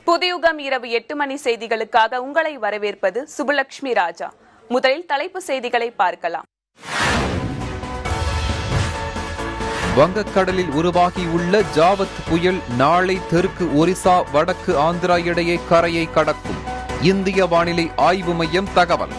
புதியுகம் இரவு எட்டு மணி செய்திகளுக்காக உங்களை வரவேற்பது சுபலட்சுமி ராஜா முதலில் தலைப்பு செய்திகளை பார்க்கலாம் வங்கக்கடலில் உருவாகியுள்ள ஜாவத் புயல் நாளை தெற்கு ஒரிசா வடக்கு ஆந்திரா இடையே கரையை கடக்கும் இந்திய வானிலை ஆய்வு மையம் தகவல்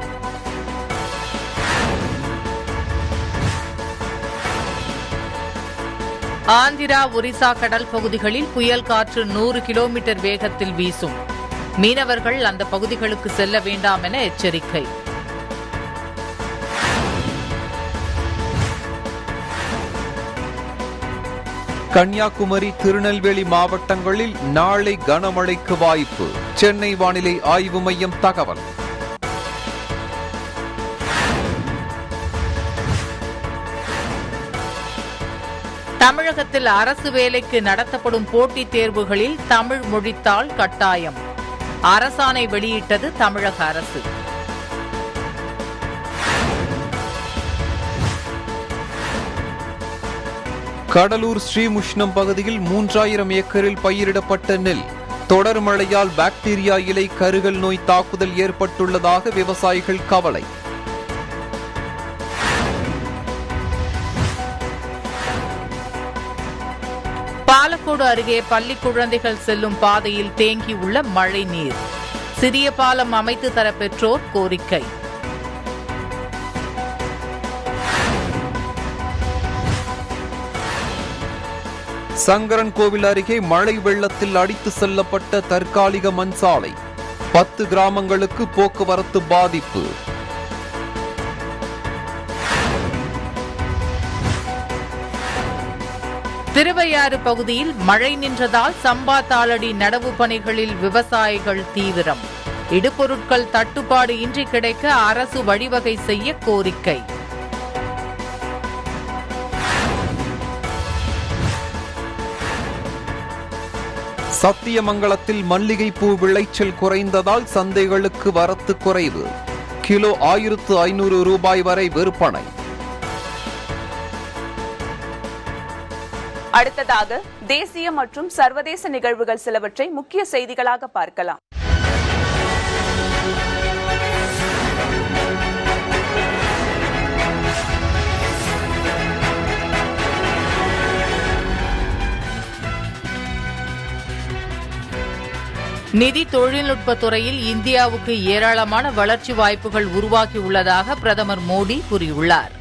ஆந்திரா ஒரிசா கடல் பகுதிகளில் புயல் காற்று நூறு கிலோமீட்டர் வேகத்தில் வீசும் மீனவர்கள் அந்த பகுதிகளுக்கு செல்ல வேண்டாம் என எச்சரிக்கை கன்னியாகுமரி திருநெல்வேலி மாவட்டங்களில் நாளை கனமழைக்கு வாய்ப்பு சென்னை வானிலை ஆய்வு மையம் தகவல் தமிழகத்தில் அரசு வேலைக்கு நடத்தப்படும் போட்டித் தேர்வுகளில் தமிழ் மொழித்தாள் கட்டாயம் அரசாணை வெளியிட்டது தமிழக அரசு கடலூர் ஸ்ரீமுஷ்ணம் பகுதியில் மூன்றாயிரம் ஏக்கரில் பயிரிடப்பட்ட நெல் தொடர் மழையால் பாக்டீரியா இலை கருகல் நோய் தாக்குதல் ஏற்பட்டுள்ளதாக விவசாயிகள் கவலை பாலக்கோடு அருகே பள்ளி குழந்தைகள் செல்லும் பாதையில் தேங்கியுள்ள மழை நீர் சிறிய பாலம் அமைத்து தர பெற்றோர் கோரிக்கை சங்கரன் கோவில் அருகே மழை வெள்ளத்தில் அடித்து செல்லப்பட்ட தற்காலிக மண் சாலை பத்து கிராமங்களுக்கு போக்குவரத்து பாதிப்பு திருவையாறு பகுதியில் மழை நின்றதால் சம்பா தாளடி நடவு பணிகளில் விவசாயிகள் தீவிரம் இடுபொருட்கள் தட்டுப்பாடு இன்றி கிடைக்க அரசு வழிவகை செய்ய கோரிக்கை சத்தியமங்கலத்தில் மல்லிகைப்பூ விளைச்சல் குறைந்ததால் சந்தைகளுக்கு வரத்து குறைவு கிலோ ஆயிரத்து ஐநூறு ரூபாய் வரை விற்பனை அடுத்ததாக தேசிய மற்றும் சர்வதேச நிகழ்வுகள் சிலவற்றை முக்கிய செய்திகளாக பார்க்கலாம் நிதி தொழில்நுட்ப துறையில் இந்தியாவுக்கு ஏராளமான வளர்ச்சி வாய்ப்புகள் உருவாகியுள்ளதாக பிரதமர் மோடி கூறியுள்ளார்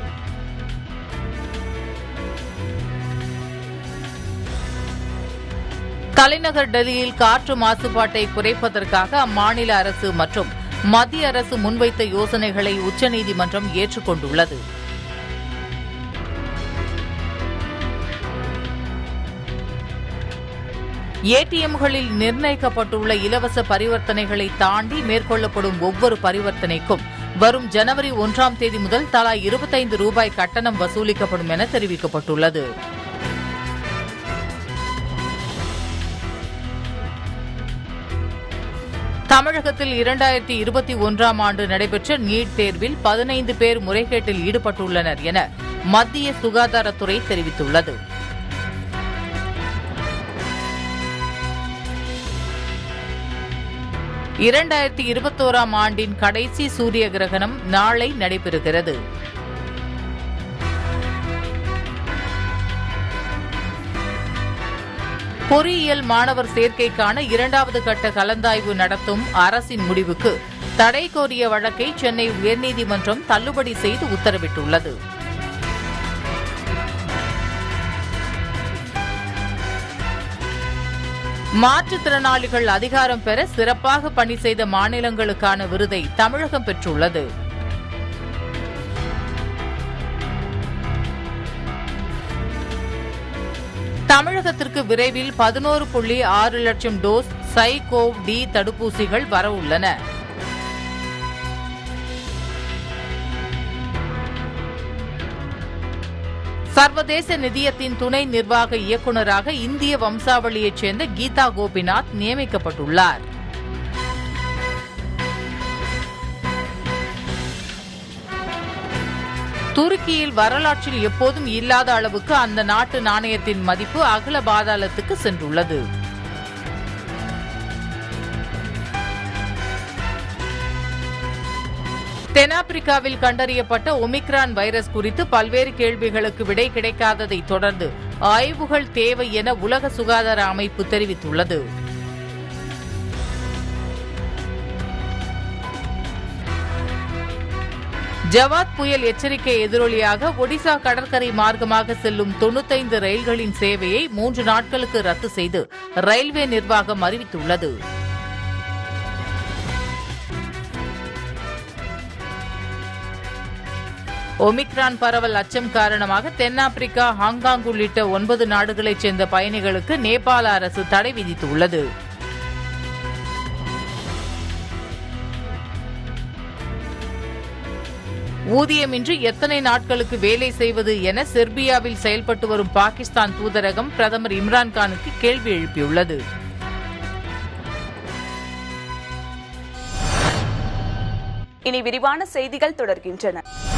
தலைநகர் டெல்லியில் காற்று மாசுபாட்டை குறைப்பதற்காக அம்மாநில அரசு மற்றும் மத்திய அரசு முன்வைத்த யோசனைகளை உச்சநீதிமன்றம் ஏற்றுக்கொண்டுள்ளது ஏடிஎம்களில் நிர்ணயிக்கப்பட்டுள்ள இலவச பரிவர்த்தனைகளை தாண்டி மேற்கொள்ளப்படும் ஒவ்வொரு பரிவர்த்தனைக்கும் வரும் ஜனவரி ஒன்றாம் தேதி முதல் தலா இருபத்தைந்து ரூபாய் கட்டணம் வசூலிக்கப்படும் என தெரிவிக்கப்பட்டுள்ளது தமிழகத்தில் இரண்டாயிரத்தி இருபத்தி ஒன்றாம் ஆண்டு நடைபெற்ற நீட் தேர்வில் பதினைந்து பேர் முறைகேட்டில் ஈடுபட்டுள்ளனர் என மத்திய சுகாதாரத்துறை தெரிவித்துள்ளது இரண்டாயிரத்தி இருபத்தோராம் ஆண்டின் கடைசி சூரிய கிரகணம் நாளை நடைபெறுகிறது பொறியியல் மாணவர் சேர்க்கைக்கான இரண்டாவது கட்ட கலந்தாய்வு நடத்தும் அரசின் முடிவுக்கு தடை கோரிய வழக்கை சென்னை உயர்நீதிமன்றம் தள்ளுபடி செய்து உத்தரவிட்டுள்ளது மாற்றுத்திறனாளிகள் அதிகாரம் பெற சிறப்பாக பணி செய்த மாநிலங்களுக்கான விருதை தமிழகம் பெற்றுள்ளது தமிழகத்திற்கு விரைவில் பதினோரு புள்ளி ஆறு லட்சம் டோஸ் சைகோவ் டி தடுப்பூசிகள் வர உள்ளன சர்வதேச நிதியத்தின் துணை நிர்வாக இயக்குநராக இந்திய வம்சாவளியைச் சேர்ந்த கீதா கோபிநாத் நியமிக்கப்பட்டுள்ளார் துருக்கியில் வரலாற்றில் எப்போதும் இல்லாத அளவுக்கு அந்த நாட்டு நாணயத்தின் மதிப்பு அகல பாதாளத்துக்கு சென்றுள்ளது தென்னாப்பிரிக்காவில் கண்டறியப்பட்ட ஒமிக்ரான் வைரஸ் குறித்து பல்வேறு கேள்விகளுக்கு விடை கிடைக்காததை தொடர்ந்து ஆய்வுகள் தேவை என உலக சுகாதார அமைப்பு தெரிவித்துள்ளது ஜவாத் புயல் எச்சரிக்கை எதிரொலியாக ஒடிசா கடற்கரை மார்க்கமாக செல்லும் தொண்ணூத்தைந்து ரயில்களின் சேவையை மூன்று நாட்களுக்கு ரத்து செய்து ரயில்வே நிர்வாகம் அறிவித்துள்ளது ஒமிக்ரான் பரவல் அச்சம் காரணமாக தென்னாப்பிரிக்கா ஹாங்காங் உள்ளிட்ட ஒன்பது நாடுகளைச் சேர்ந்த பயணிகளுக்கு நேபாள அரசு தடை விதித்துள்ளது ஊதியமின்றி எத்தனை நாட்களுக்கு வேலை செய்வது என செர்பியாவில் செயல்பட்டு வரும் பாகிஸ்தான் தூதரகம் பிரதமர் இம்ரான்கானுக்கு கேள்வி எழுப்பியுள்ளது இனி விரிவான செய்திகள் தொடர்கின்றன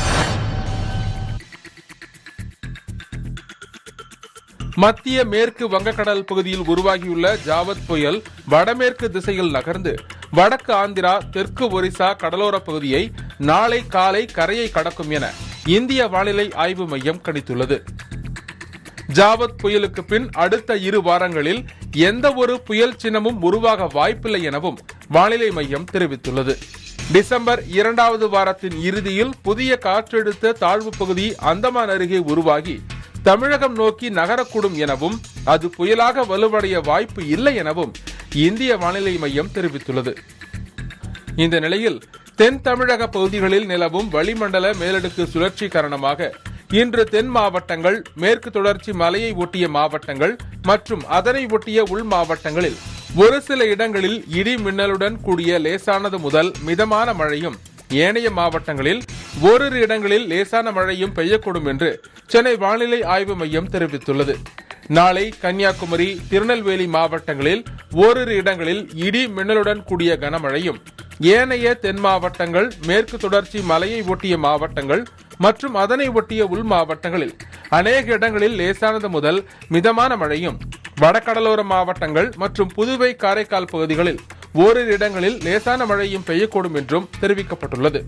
மத்திய மேற்கு வங்கக்கடல் பகுதியில் உருவாகியுள்ள ஜாவத் புயல் வடமேற்கு திசையில் நகர்ந்து வடக்கு ஆந்திரா தெற்கு ஒரிசா கடலோர பகுதியை நாளை காலை கரையை கடக்கும் என இந்திய வானிலை ஆய்வு மையம் கணித்துள்ளது ஜாவத் புயலுக்கு பின் அடுத்த இரு வாரங்களில் எந்த ஒரு புயல் சின்னமும் உருவாக வாய்ப்பில்லை எனவும் வானிலை மையம் தெரிவித்துள்ளது டிசம்பர் இரண்டாவது வாரத்தின் இறுதியில் புதிய காற்றழுத்த தாழ்வு பகுதி அந்தமான் அருகே உருவாகி தமிழகம் நோக்கி நகரக்கூடும் எனவும் அது புயலாக வலுவடைய வாய்ப்பு இல்லை எனவும் இந்திய வானிலை மையம் தெரிவித்துள்ளது இந்த நிலையில் தென் தமிழக பகுதிகளில் நிலவும் வளிமண்டல மேலடுக்கு சுழற்சி காரணமாக இன்று தென் மாவட்டங்கள் மேற்கு தொடர்ச்சி மலையை ஒட்டிய மாவட்டங்கள் மற்றும் அதனை ஒட்டிய உள் மாவட்டங்களில் ஒரு சில இடங்களில் இடி மின்னலுடன் கூடிய லேசானது முதல் மிதமான மழையும் ஏனைய மாவட்டங்களில் ஓரிரு இடங்களில் லேசான மழையும் பெய்யக்கூடும் என்று சென்னை வானிலை ஆய்வு மையம் தெரிவித்துள்ளது நாளை கன்னியாகுமரி திருநெல்வேலி மாவட்டங்களில் ஓரிரு இடங்களில் இடி மின்னலுடன் கூடிய கனமழையும் ஏனைய தென் மாவட்டங்கள் மேற்கு தொடர்ச்சி மலையை ஒட்டிய மாவட்டங்கள் மற்றும் அதனை ஒட்டிய உள் மாவட்டங்களில் அநேக இடங்களில் லேசானது முதல் மிதமான மழையும் வடகடலோர மாவட்டங்கள் மற்றும் புதுவை காரைக்கால் பகுதிகளில் ஓரிரு இடங்களில் லேசான மழையும் பெய்யக்கூடும் என்றும் தெரிவிக்கப்பட்டுள்ளது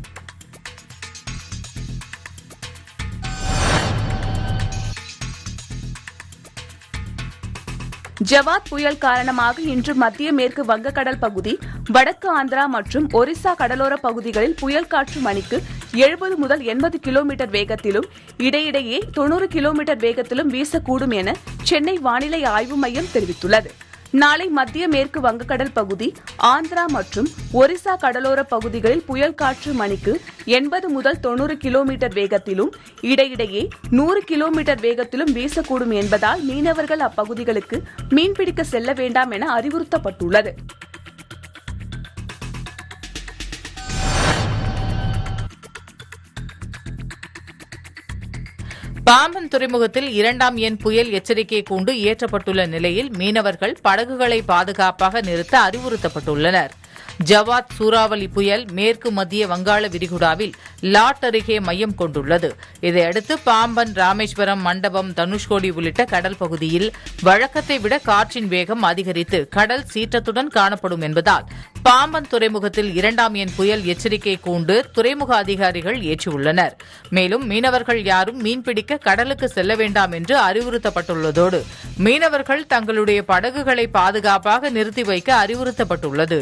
ஜவாத் புயல் காரணமாக இன்று மத்திய மேற்கு வங்கக்கடல் பகுதி வடக்கு ஆந்திரா மற்றும் ஒரிசா கடலோர பகுதிகளில் புயல் காற்று மணிக்கு எழுபது முதல் எண்பது கிலோமீட்டர் வேகத்திலும் இடையிடையே தொண்ணூறு கிலோமீட்டர் வேகத்திலும் வீசக்கூடும் என சென்னை வானிலை ஆய்வு மையம் தெரிவித்துள்ளது நாளை மத்திய மேற்கு வங்கக்கடல் பகுதி ஆந்திரா மற்றும் ஒரிசா கடலோர பகுதிகளில் புயல் காற்று மணிக்கு எண்பது முதல் தொண்ணூறு கிலோமீட்டர் வேகத்திலும் இடையிடையே நூறு கிலோமீட்டர் வேகத்திலும் வீசக்கூடும் என்பதால் மீனவர்கள் அப்பகுதிகளுக்கு மீன்பிடிக்க செல்ல வேண்டாம் என அறிவுறுத்தப்பட்டுள்ளது பாம்பன் துறைமுகத்தில் இரண்டாம் எண் புயல் எச்சரிக்கை கூண்டு ஏற்றப்பட்டுள்ள நிலையில் மீனவர்கள் படகுகளை பாதுகாப்பாக நிறுத்த அறிவுறுத்தப்பட்டுள்ளனர் ஜவாத் சூறாவளி புயல் மேற்கு மத்திய வங்காள விரிகுடாவில் லாட் அருகே மையம் கொண்டுள்ளது இதையடுத்து பாம்பன் ராமேஸ்வரம் மண்டபம் தனுஷ்கோடி உள்ளிட்ட கடல் பகுதியில் வழக்கத்தை விட காற்றின் வேகம் அதிகரித்து கடல் சீற்றத்துடன் காணப்படும் என்பதால் பாம்பன் துறைமுகத்தில் இரண்டாம் எண் புயல் எச்சரிக்கை கூண்டு துறைமுக அதிகாரிகள் ஏற்றியுள்ளனர் மேலும் மீனவர்கள் யாரும் மீன்பிடிக்க கடலுக்கு செல்ல வேண்டாம் என்று அறிவுறுத்தப்பட்டுள்ளதோடு மீனவர்கள் தங்களுடைய படகுகளை பாதுகாப்பாக நிறுத்தி வைக்க அறிவுறுத்தப்பட்டுள்ளது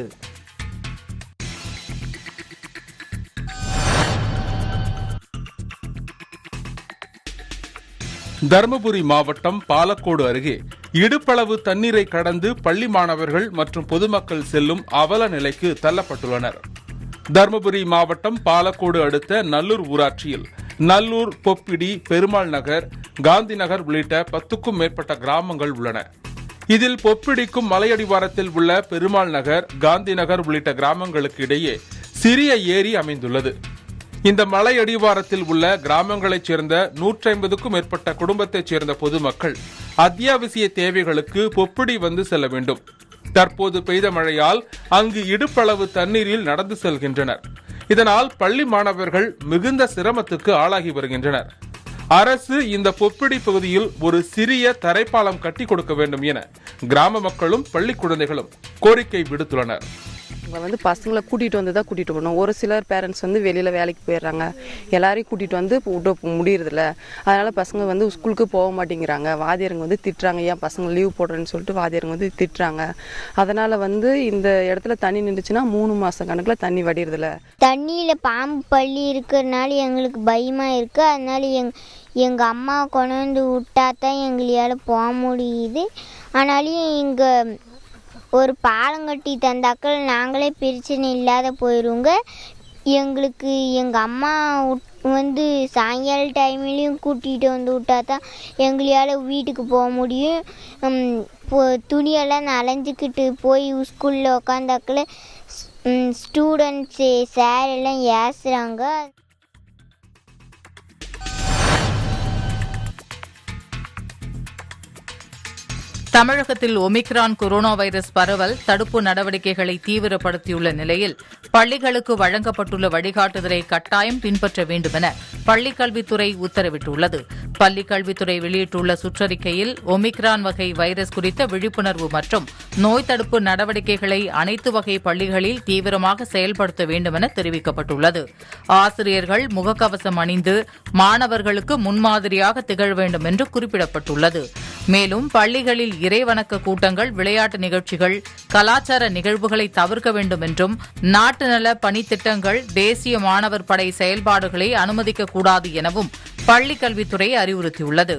தருமபுரி மாவட்டம் பாலக்கோடு அருகே இடுப்பளவு தண்ணீரை கடந்து பள்ளி மாணவர்கள் மற்றும் பொதுமக்கள் செல்லும் அவல நிலைக்கு தள்ளப்பட்டுள்ளனர் தருமபுரி மாவட்டம் பாலக்கோடு அடுத்த நல்லூர் ஊராட்சியில் நல்லூர் பொப்பிடி பெருமாள் நகர் காந்தி நகர் உள்ளிட்ட பத்துக்கும் மேற்பட்ட கிராமங்கள் உள்ளன இதில் பொப்பிடிக்கும் மலையடிவாரத்தில் உள்ள பெருமாள் நகர் காந்தி நகர் உள்ளிட்ட கிராமங்களுக்கு இடையே சிறிய ஏரி அமைந்துள்ளது இந்த மலை அடிவாரத்தில் உள்ள கிராமங்களைச் சேர்ந்த நூற்றி ஐம்பதுக்கும் மேற்பட்ட குடும்பத்தைச் சேர்ந்த பொதுமக்கள் அத்தியாவசிய தேவைகளுக்கு பொப்பிடி வந்து செல்ல வேண்டும் தற்போது பெய்த மழையால் அங்கு இடுப்பளவு தண்ணீரில் நடந்து செல்கின்றனர் இதனால் பள்ளி மாணவர்கள் மிகுந்த சிரமத்துக்கு ஆளாகி வருகின்றனர் அரசு இந்த பொப்பிடி பகுதியில் ஒரு சிறிய தரைப்பாலம் கட்டி கொடுக்க வேண்டும் என கிராம மக்களும் பள்ளி குழந்தைகளும் கோரிக்கை விடுத்துள்ளனர் அவங்க வந்து பசங்களை கூட்டிகிட்டு வந்து தான் கூட்டிகிட்டு போகணும் ஒரு சிலர் பேரண்ட்ஸ் வந்து வெளியில் வேலைக்கு போயிடுறாங்க எல்லாரையும் கூட்டிகிட்டு வந்து இப்போ விட முடியறதில்ல அதனால் பசங்க வந்து ஸ்கூலுக்கு போக மாட்டேங்கிறாங்க வாத்தியாருங்க வந்து திட்டுறாங்க ஏன் பசங்க லீவ் போடுறேன்னு சொல்லிட்டு வாத்தியாருங்க வந்து திட்டுறாங்க அதனால் வந்து இந்த இடத்துல தண்ணி நின்றுச்சுன்னா மூணு மாதம் கணக்கில் தண்ணி வடிறதில்ல தண்ணியில் பாம்பு பள்ளி இருக்கிறனால எங்களுக்கு பயமாக இருக்குது அதனால எங் எங்கள் அம்மா கொண்டு வந்து விட்டா தான் எங்களால் போக முடியுது ஆனாலும் இங்கே ஒரு பாலம் கட்டி தந்தாக்கள் நாங்களே பிரச்சனை இல்லாத போயிடுவோங்க எங்களுக்கு எங்கள் அம்மா விட்- வந்து சாயங்கால டைம்லேயும் கூட்டிகிட்டு வந்து விட்டா தான் எங்களால் வீட்டுக்கு போக முடியும் உம், இப்போ துணியெல்லாம் நனைஞ்சிக்கிட்டு போய் ஸ்கூலில் உக்காந்தாக்கள ஸ்டூடெண்ட்ஸு சார் எல்லாம் ஏசுகிறாங்க தமிழகத்தில் ஒமிக்ரான் கொரோனா வைரஸ் பரவல் தடுப்பு நடவடிக்கைகளை தீவிரப்படுத்தியுள்ள நிலையில் பள்ளிகளுக்கு வழங்கப்பட்டுள்ள வழிகாட்டுதலை கட்டாயம் பின்பற்ற வேண்டுமென பள்ளிக்கல்வித்துறை உத்தரவிட்டுள்ளது பள்ளிக்கல்வித்துறை வெளியிட்டுள்ள சுற்றறிக்கையில் ஒமிக்ரான் வகை வைரஸ் குறித்த விழிப்புணர்வு மற்றும் நோய் தடுப்பு நடவடிக்கைகளை அனைத்து வகை பள்ளிகளில் தீவிரமாக செயல்படுத்த வேண்டுமென தெரிவிக்கப்பட்டுள்ளது ஆசிரியர்கள் முகக்கவசம் அணிந்து மாணவர்களுக்கு முன்மாதிரியாக திகழ வேண்டும் என்று குறிப்பிடப்பட்டுள்ளது மேலும் பள்ளிகளில் இறைவணக்க கூட்டங்கள் விளையாட்டு நிகழ்ச்சிகள் கலாச்சார நிகழ்வுகளை தவிர்க்க வேண்டும் என்றும் நாட்டு நல பணித்திட்டங்கள் தேசிய மாணவர் படை செயல்பாடுகளை அனுமதிக்கக்கூடாது எனவும் பள்ளிக் கல்வித்துறை அறிவுறுத்தியுள்ளது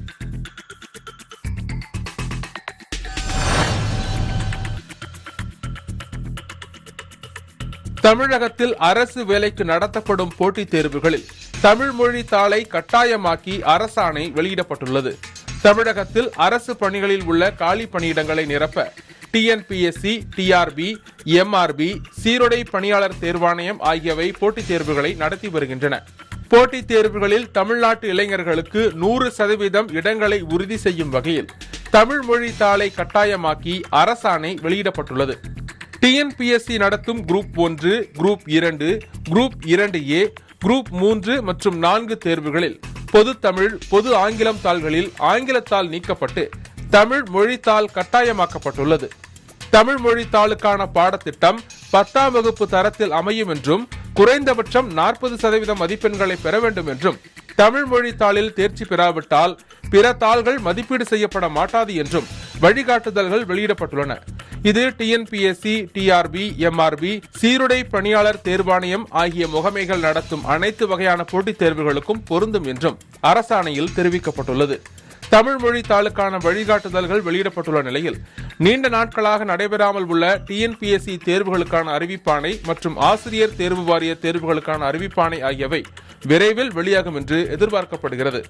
தமிழகத்தில் அரசு வேலைக்கு நடத்தப்படும் போட்டித் தேர்வுகளில் தமிழ் மொழி தாளை கட்டாயமாக்கி அரசாணை வெளியிடப்பட்டுள்ளது தமிழகத்தில் அரசு பணிகளில் உள்ள காலி பணியிடங்களை நிரப்ப டிஎன்பிஎஸ்சி டிஆர்பி எம்ஆர்பி சீருடை பணியாளர் தேர்வாணையம் ஆகியவை போட்டித் தேர்வுகளை நடத்தி வருகின்றன போட்டித் தேர்வுகளில் தமிழ்நாட்டு இளைஞர்களுக்கு நூறு சதவீதம் இடங்களை உறுதி செய்யும் வகையில் தமிழ் மொழி தாளை கட்டாயமாக்கி அரசாணை வெளியிடப்பட்டுள்ளது டிஎன்பிஎஸ்சி நடத்தும் குரூப் ஒன்று குரூப் இரண்டு குரூப் இரண்டு ஏ குரூப் மூன்று மற்றும் நான்கு தேர்வுகளில் பொது தமிழ் பொது ஆங்கிலம் தாள்களில் ஆங்கிலத்தால் நீக்கப்பட்டு தமிழ் மொழித்தாள் கட்டாயமாக்கப்பட்டுள்ளது தமிழ் மொழி தாளுக்கான பாடத்திட்டம் பத்தாம் வகுப்பு தரத்தில் அமையும் என்றும் குறைந்தபட்சம் நாற்பது சதவீதம் மதிப்பெண்களை பெற வேண்டும் என்றும் தமிழ் மொழி தாளில் தேர்ச்சி பெறாவிட்டால் பிற தாள்கள் மதிப்பீடு செய்யப்பட மாட்டாது என்றும் வழிகாட்டுதல்கள் வெளியிடப்பட்டுள்ளன இது டிஎன்பிஎஸ்சி டிஆர்பி எம்ஆர்பி சீருடை பணியாளர் தேர்வாணையம் ஆகிய முகமைகள் நடத்தும் அனைத்து வகையான போட்டித் தேர்வுகளுக்கும் பொருந்தும் என்றும் அரசாணையில் தெரிவிக்கப்பட்டுள்ளது தமிழ் மொழி தாளுக்கான வழிகாட்டுதல்கள் வெளியிடப்பட்டுள்ள நிலையில் நீண்ட நாட்களாக நடைபெறாமல் உள்ள டிஎன்பிஎஸ்சி தேர்வுகளுக்கான அறிவிப்பாணை மற்றும் ஆசிரியர் தேர்வு வாரிய தேர்வுகளுக்கான அறிவிப்பாணை ஆகியவை விரைவில் வெளியாகும் என்று எதிர்பார்க்கப்படுகிறது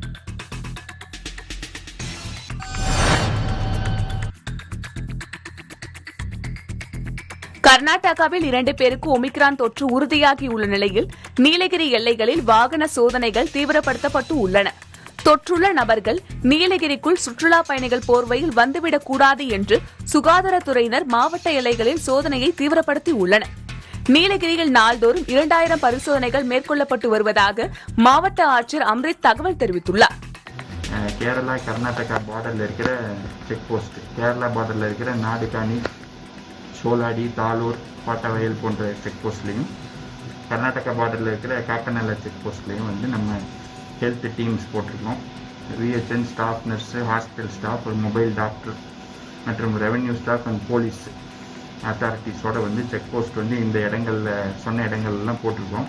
கர்நாடகாவில் இரண்டு பேருக்கு ஒமிக்ரான் தொற்று உறுதியாகியுள்ள நிலையில் நீலகிரி எல்லைகளில் வாகன சோதனைகள் தீவிரப்படுத்தப்பட்டு உள்ளன தொற்றுள்ள நபர்கள் நீலகிரிக்குள் சுற்றுலா பயணிகள் போர்வையில் வந்துவிடக் கூடாது என்று சுகாதாரத்துறையினர் மாவட்ட எல்லைகளில் சோதனையை தீவிரப்படுத்தி உள்ளனர் நீலகிரியில் நாள்தோறும் இரண்டாயிரம் பரிசோதனைகள் மேற்கொள்ளப்பட்டு வருவதாக மாவட்ட ஆட்சியர் அம்ரித் தகவல் தெரிவித்துள்ளார் அஹ் கேரளா கர்நாடகா பார்டரில் இருக்கிற செக் போஸ்ட் கேரளா பார்டரில் இருக்கிற நாடுகாணி சோலாடி தாலூர் பாட்டவயல் போன்ற செக் போஸ்ட்லேயும் கர்நாடகா பார்டரில் இருக்கிற காக்கநல்ல செக் போஸ்ட்லேயும் வந்து நம்ம ஹெல்த் டீம்ஸ் போட்டிருக்கோம் VHN staff nurse hospital staff ஒரு மொபைல் டாக்டர் மற்றும் ரெவென்யூ ஸ்டாஃப் அண்ட் போலீஸ் அத்தாரிட்டிஸோட வந்து செக் போஸ்ட் வந்து இந்த இடங்கள்ல சொன்ன இடங்கள்லாம் போட்டிருக்கோம்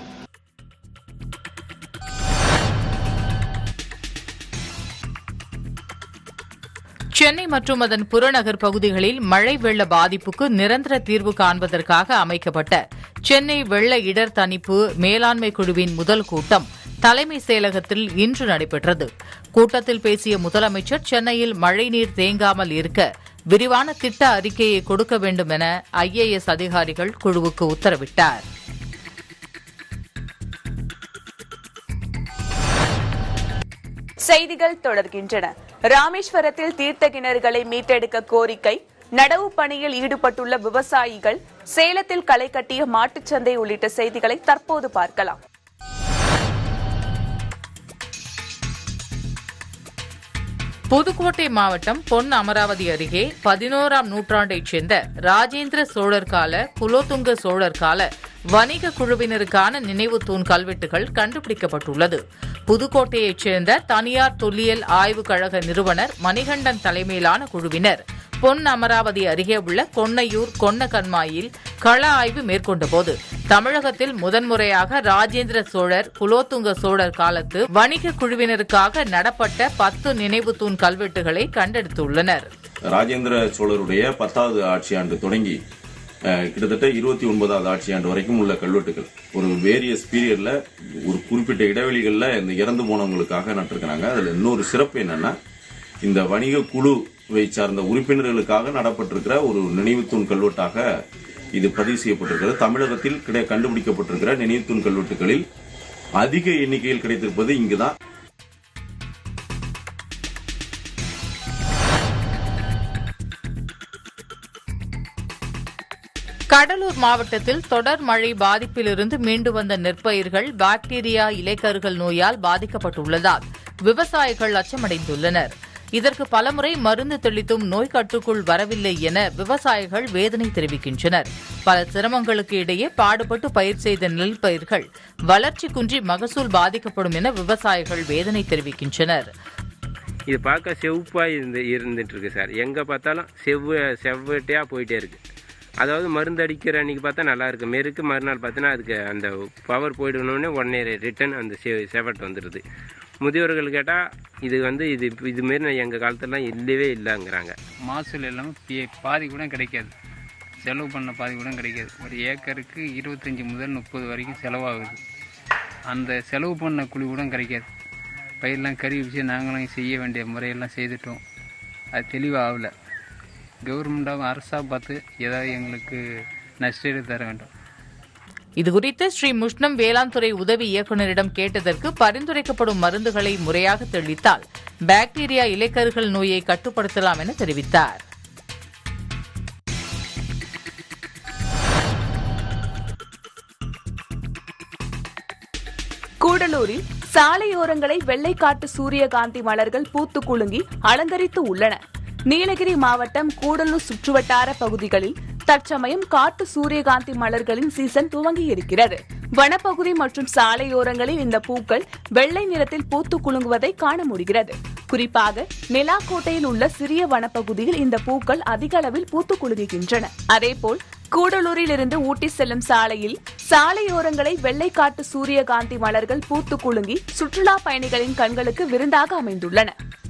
சென்னை மற்றும் அதன் புறநகர் பகுதிகளில் மழை வெள்ள பாதிப்புக்கு நிரந்தர தீர்வு காண்பதற்காக அமைக்கப்பட்ட சென்னை வெள்ள இடர் தணிப்பு மேலாண்மை குழுவின் முதல் கூட்டம் தலைமை செயலகத்தில் இன்று நடைபெற்றது கூட்டத்தில் பேசிய முதலமைச்சர் சென்னையில் மழைநீர் தேங்காமல் இருக்க விரிவான திட்ட அறிக்கையை கொடுக்க வேண்டும் என ஐஏஎஸ் அதிகாரிகள் குழுவுக்கு உத்தரவிட்டார் செய்திகள் தொடர்கின்றன ராமேஸ்வரத்தில் தீர்த்த கிணறுகளை மீட்டெடுக்க கோரிக்கை நடவு பணியில் ஈடுபட்டுள்ள விவசாயிகள் சேலத்தில் களை கட்டிய மாட்டுச்சந்தை உள்ளிட்ட செய்திகளை தற்போது பார்க்கலாம் புதுக்கோட்டை மாவட்டம் பொன் அமராவதி அருகே பதினோராம் நூற்றாண்டைச் சேர்ந்த ராஜேந்திர சோழர் கால குலோத்துங்க சோழர் கால வணிக குழுவினருக்கான நினைவு தூண் கல்வெட்டுகள் கண்டுபிடிக்கப்பட்டுள்ளது புதுக்கோட்டையைச் சேர்ந்த தனியார் தொல்லியல் ஆய்வுக் கழக நிறுவனர் மணிகண்டன் தலைமையிலான குழுவினர் பொன் அமராவதி அருகே உள்ள கொன்னையூர் கொன்னகன்மாயில் கள ஆய்வு மேற்கொண்டபோது தமிழகத்தில் முதன்முறையாக ராஜேந்திர சோழர் குலோத்துங்க சோழர் காலத்து வணிக குழுவினருக்காக நடப்பட்ட பத்து நினைவு தூண் கல்வெட்டுகளை கண்டெடுத்துள்ளனர் ராஜேந்திர சோழருடைய பத்தாவது ஆட்சியாண்டு தொடங்கி அஹ், கிட்டத்தட்ட இருபத்தி ஒன்பதாவது ஆட்சியாண்டு வரைக்கும் உள்ள கல்வெட்டுகள் ஒரு வேரியஸ் பீரியட்ல ஒரு குறிப்பிட்ட இடைவெளிகளில் இந்த இறந்து போனவங்களுக்காக நட்டிருக்கிறாங்க அதுல இன்னொரு சிறப்பு என்னன்னா இந்த வணிக குழுவை சார்ந்த உறுப்பினர்களுக்காக நடப்பட்டிருக்கிற ஒரு நினைவுத்தூண் கல்வெட்டாக இது பதிவு செய்யப்பட்டிருக்கிறது தமிழகத்தில் கிடை கண்டுபிடிக்கப்பட்டிருக்கிற நினைவுத்தூண் கல்வெட்டுகளில் அதிக எண்ணிக்கையில் கிடைத்திருப்பது இங்குதான் கடலூர் மாவட்டத்தில் தொடர் மழை பாதிப்பிலிருந்து மீண்டு வந்த நெற்பயிர்கள் பாக்டீரியா இலைக்கருகள் நோயால் பாதிக்கப்பட்டுள்ளதால் விவசாயிகள் அச்சமடைந்துள்ளனர் இதற்கு பலமுறை மருந்து தெளித்தும் நோய் கட்டுக்குள் வரவில்லை என விவசாயிகள் வேதனை தெரிவிக்கின்றனர் பல சிரமங்களுக்கு இடையே பாடுபட்டு பயிர் செய்த நெல் பயிர்கள் வளர்ச்சி குன்றி மகசூல் பாதிக்கப்படும் என விவசாயிகள் வேதனை தெரிவிக்கின்றனர் இது பார்க்க செவ்வாய் இருந்து இருந்துட்டு இருக்கு சார் எங்கே பார்த்தாலும் செவ்வு செவ்வட்டையாக போயிட்டே இருக்கு அதாவது மருந்து அடிக்கிற அன்னைக்கு பார்த்தா நல்லா இருக்கு மெருக்கு மறுநாள் பார்த்தீங்கன்னா அதுக்கு அந்த பவர் போயிடணுன்னே உடனே ரிட்டர்ன் அந்த செ செவட் வந்துடுது முதியோர்கள் கேட்டால் இது வந்து இது இதுமாரி எங்கள் காலத்துலலாம் இல்லவே இல்லைங்கிறாங்க மாசூல் எல்லாமே பி- பாதி கூட கிடைக்காது செலவு பண்ண பாதி கூட கிடைக்காது ஒரு ஏக்கருக்கு இருபத்தஞ்சி முதல் முப்பது வரைக்கும் செலவாகுது அந்த செலவு பண்ண கூலி கூட கிடைக்காது பயிரெலாம் கறி வச்சு நாங்களும் செய்ய வேண்டிய முறையெல்லாம் செய்துட்டோம் அது தெளிவாக ஆகல கவர்மெண்ட்டாகவும் அரசாக பார்த்து ஏதாவது எங்களுக்கு நஷ்டஈடு தர வேண்டும் இதுகுறித்து ஸ்ரீ முஷ்ணம் வேளாண் துறை உதவி இயக்குநரிடம் கேட்டதற்கு பரிந்துரைக்கப்படும் மருந்துகளை முறையாக தெளித்தால் பாக்டீரியா இலைக்கருகள் நோயை கட்டுப்படுத்தலாம் என தெரிவித்தார் கூடலூரில் சாலையோரங்களை வெள்ளைக்காட்டு சூரியகாந்தி மலர்கள் பூத்து குலுங்கி அலங்கரித்து உள்ளன நீலகிரி மாவட்டம் கூடலூர் சுற்றுவட்டார பகுதிகளில் தற்சமயம் காட்டு சூரியகாந்தி மலர்களின் சீசன் துவங்கி இருக்கிறது வனப்பகுதி மற்றும் சாலையோரங்களில் இந்த பூக்கள் வெள்ளை நிறத்தில் பூத்து குலுங்குவதை காண முடிகிறது குறிப்பாக நிலாக்கோட்டையில் உள்ள சிறிய வனப்பகுதியில் இந்த பூக்கள் அதிக அளவில் பூத்து குலுங்குகின்றன அதேபோல் கூடலூரில் இருந்து ஊட்டி செல்லும் சாலையில் சாலையோரங்களை வெள்ளைக்காட்டு சூரியகாந்தி மலர்கள் பூத்து குலுங்கி சுற்றுலா பயணிகளின் கண்களுக்கு விருந்தாக அமைந்துள்ளன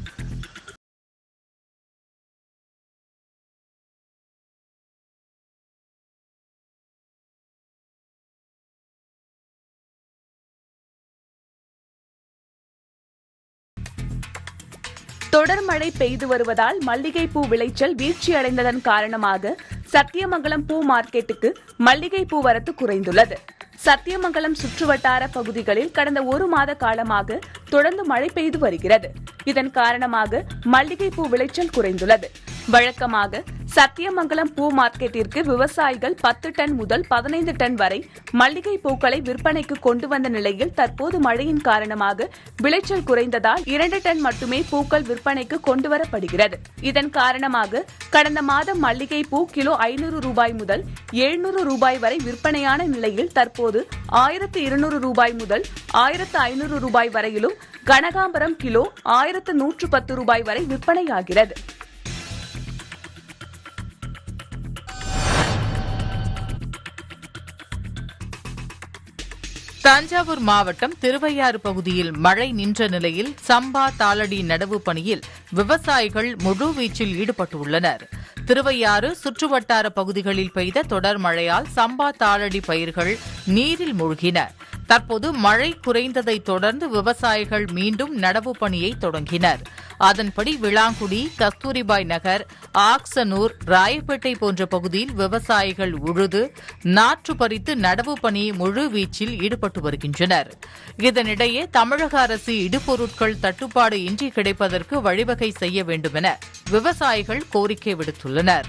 தொடர் மழை பெய்து வருவதால் மல்லிகைப்பூ விளைச்சல் வீழ்ச்சியடைந்ததன் காரணமாக சத்தியமங்கலம் பூ மார்க்கெட்டுக்கு மல்லிகைப்பூ வரத்து குறைந்துள்ளது சத்தியமங்கலம் சுற்றுவட்டார பகுதிகளில் கடந்த ஒரு மாத காலமாக தொடர்ந்து மழை பெய்து வருகிறது இதன் காரணமாக மல்லிகைப்பூ விளைச்சல் குறைந்துள்ளது வழக்கமாக சத்தியமங்கலம் பூ மார்க்கெட்டிற்கு விவசாயிகள் பத்து டன் முதல் பதினைந்து டன் வரை மல்லிகை பூக்களை விற்பனைக்கு கொண்டு வந்த நிலையில் தற்போது மழையின் காரணமாக விளைச்சல் குறைந்ததால் இரண்டு டன் மட்டுமே பூக்கள் விற்பனைக்கு கொண்டு வரப்படுகிறது இதன் காரணமாக கடந்த மாதம் மல்லிகை பூ கிலோ ஐநூறு ரூபாய் முதல் எழுநூறு ரூபாய் வரை விற்பனையான நிலையில் தற்போது ஆயிரத்து இருநூறு ரூபாய் முதல் ஆயிரத்து ஐநூறு ரூபாய் வரையிலும் கனகாம்பரம் கிலோ ஆயிரத்து நூற்று பத்து ரூபாய் வரை விற்பனையாகிறது தஞ்சாவூர் மாவட்டம் திருவையாறு பகுதியில் மழை நின்ற நிலையில் சம்பா தாளடி நடவு பணியில் விவசாயிகள் முழுவீச்சில் ஈடுபட்டுள்ளனர் திருவையாறு சுற்றுவட்டார பகுதிகளில் பெய்த தொடர் மழையால் சம்பா தாளடி பயிர்கள் நீரில் மூழ்கின தற்போது மழை குறைந்ததை தொடர்ந்து விவசாயிகள் மீண்டும் நடவு பணியை தொடங்கினர் அதன்படி விளாங்குடி கஸ்தூரிபாய் நகர் ஆக்சனூர் ராயப்பேட்டை போன்ற பகுதியில் விவசாயிகள் உழுது நாற்று பறித்து நடவு பணி முழு வீச்சில் ஈடுபட்டு வருகின்றனர் இதனிடையே தமிழக அரசு இடுபொருட்கள் தட்டுப்பாடு இன்றி கிடைப்பதற்கு வழிவகை செய்ய வேண்டுமென விவசாயிகள் கோரிக்கை விடுத்துள்ளனர்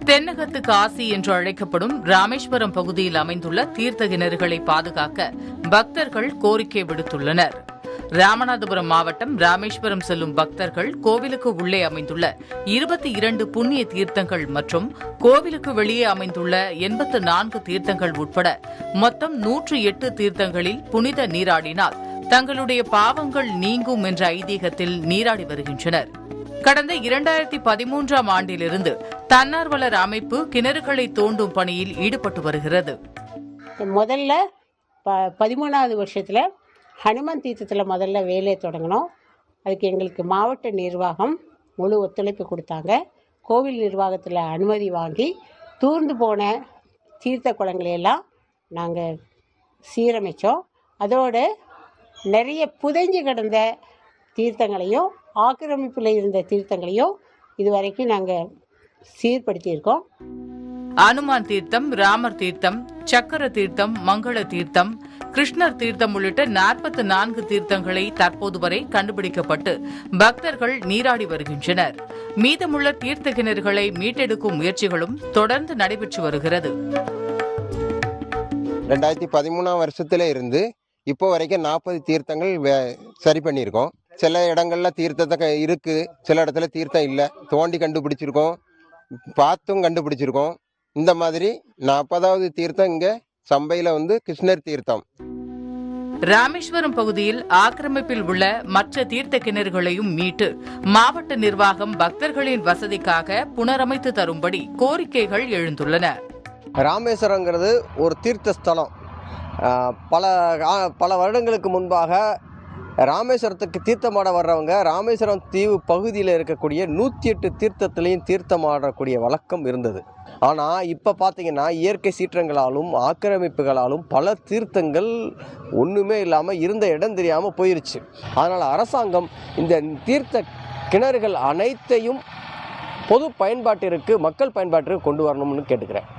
தென்னகத்து காசி என்று அழைக்கப்படும் ராமேஸ்வரம் பகுதியில் அமைந்துள்ள தீர்த்த கிணறுகளை பாதுகாக்க பக்தர்கள் கோரிக்கை விடுத்துள்ளனர் ராமநாதபுரம் மாவட்டம் ராமேஸ்வரம் செல்லும் பக்தர்கள் கோவிலுக்கு உள்ளே அமைந்துள்ள இருபத்தி இரண்டு புண்ணிய தீர்த்தங்கள் மற்றும் கோவிலுக்கு வெளியே அமைந்துள்ள எண்பத்து நான்கு தீர்த்தங்கள் உட்பட மொத்தம் நூற்று எட்டு தீர்த்தங்களில் புனித நீராடினால் தங்களுடைய பாவங்கள் நீங்கும் என்ற ஐதீகத்தில் நீராடி வருகின்றனர் கடந்த இரண்டாயிரத்தி பதிமூன்றாம் ஆண்டிலிருந்து தன்னார்வலர் அமைப்பு கிணறுகளை தோண்டும் பணியில் ஈடுபட்டு வருகிறது முதல்ல ப பதிமூணாவது வருஷத்தில் ஹனுமான் தீர்த்தத்தில் முதல்ல வேலையை தொடங்கினோம் அதுக்கு எங்களுக்கு மாவட்ட நிர்வாகம் முழு ஒத்துழைப்பு கொடுத்தாங்க கோவில் நிர்வாகத்தில் அனுமதி வாங்கி தூர்ந்து போன தீர்த்த குளங்களை எல்லாம் நாங்கள் சீரமைத்தோம் அதோடு நிறைய புதைஞ்சு கிடந்த தீர்த்தங்களையும் ஆக்கிரமிப்பில் இருந்த தீர்த்தங்களையும் இதுவரைக்கும் நாங்கள் சீர்படுத்தியிருக்கோம் அனுமான் தீர்த்தம் ராமர் தீர்த்தம் சக்கர தீர்த்தம் மங்கள தீர்த்தம் கிருஷ்ணர் தீர்த்தம் உள்ளிட்ட நாற்பத்தி நான்கு தீர்த்தங்களை தற்போது வரை கண்டுபிடிக்கப்பட்டு பக்தர்கள் நீராடி வருகின்றனர் மீதமுள்ள தீர்த்த கிணறுகளை மீட்டெடுக்கும் முயற்சிகளும் தொடர்ந்து நடைபெற்று வருகிறது ரெண்டாயிரத்தி பதிமூணாம் வருஷத்துல இருந்து இப்போ வரைக்கும் நாற்பது தீர்த்தங்கள் வே- சரி பண்ணியிருக்கோம் சில இடங்கள்ல தீர்த்தத்தை க- இருக்கு சில இடத்துல தீர்த்தம் இல்லை தோண்டி கண்டுபிடிச்சிருக்கோம் பார்த்தும் கண்டுபிடிச்சிருக்கோம் இந்த மாதிரி நாற்பதாவது தீர்த்தம் இங்கே சம்பையில் வந்து கிருஷ்ணர் தீர்த்தம் ராமேஸ்வரம் பகுதியில் ஆக்கிரமிப்பில் உள்ள மற்ற தீர்த்த கிணறுகளையும் மீட்டு மாவட்ட நிர்வாகம் பக்தர்களின் வசதிக்காக புனரமைத்து தரும்படி கோரிக்கைகள் எழுந்துள்ளன ராமேஸ்வரங்கிறது ஒரு தீர்த்த ஸ்தலம் ஆஹ் பல ஆ- பல வருடங்களுக்கு முன்பாக ராமேஸ்வரத்துக்கு தீர்த்தமாட வர்றவங்க ராமேஸ்வரம் தீவு பகுதியில் இருக்கக்கூடிய நூற்றி எட்டு தீர்த்தத்திலையும் தீர்த்தமாடக்கூடிய வழக்கம் இருந்தது ஆனால் இப்போ பார்த்தீங்கன்னா இயற்கை சீற்றங்களாலும் ஆக்கிரமிப்புகளாலும் பல தீர்த்தங்கள் ஒன்றுமே இல்லாமல் இருந்த இடம் தெரியாமல் போயிருச்சு அதனால் அரசாங்கம் இந்த தீர்த்த கிணறுகள் அனைத்தையும் பொது பயன்பாட்டிற்கு மக்கள் பயன்பாட்டிற்கு கொண்டு வரணும்னு கேட்டுக்கிறேன்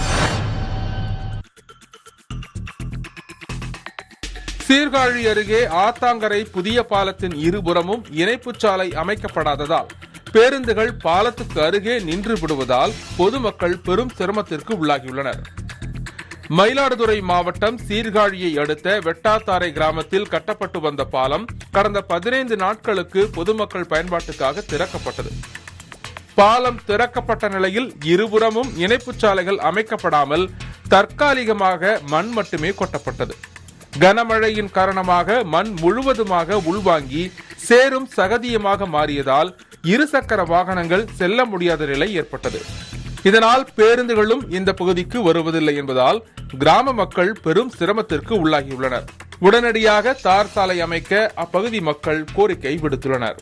சீர்காழி அருகே ஆத்தாங்கரை புதிய பாலத்தின் இருபுறமும் இணைப்புச் சாலை அமைக்கப்படாததால் பேருந்துகள் பாலத்துக்கு அருகே நின்று விடுவதால் பொதுமக்கள் பெரும் சிரமத்திற்கு உள்ளாகியுள்ளனர் மயிலாடுதுறை மாவட்டம் சீர்காழியை அடுத்த வெட்டாத்தாரை கிராமத்தில் கட்டப்பட்டு வந்த பாலம் கடந்த பதினைந்து நாட்களுக்கு பொதுமக்கள் பயன்பாட்டுக்காக திறக்கப்பட்டது பாலம் திறக்கப்பட்ட நிலையில் இருபுறமும் இணைப்புச் சாலைகள் அமைக்கப்படாமல் தற்காலிகமாக மண் மட்டுமே கொட்டப்பட்டது கனமழையின் காரணமாக மண் முழுவதுமாக உள்வாங்கி சேரும் சகதியமாக மாறியதால் இருசக்கர வாகனங்கள் செல்ல முடியாத நிலை ஏற்பட்டது இதனால் பேருந்துகளும் இந்த பகுதிக்கு வருவதில்லை என்பதால் கிராம மக்கள் பெரும் சிரமத்திற்கு உள்ளாகியுள்ளனர் உடனடியாக தார் சாலை அமைக்க அப்பகுதி மக்கள் கோரிக்கை விடுத்துள்ளனர்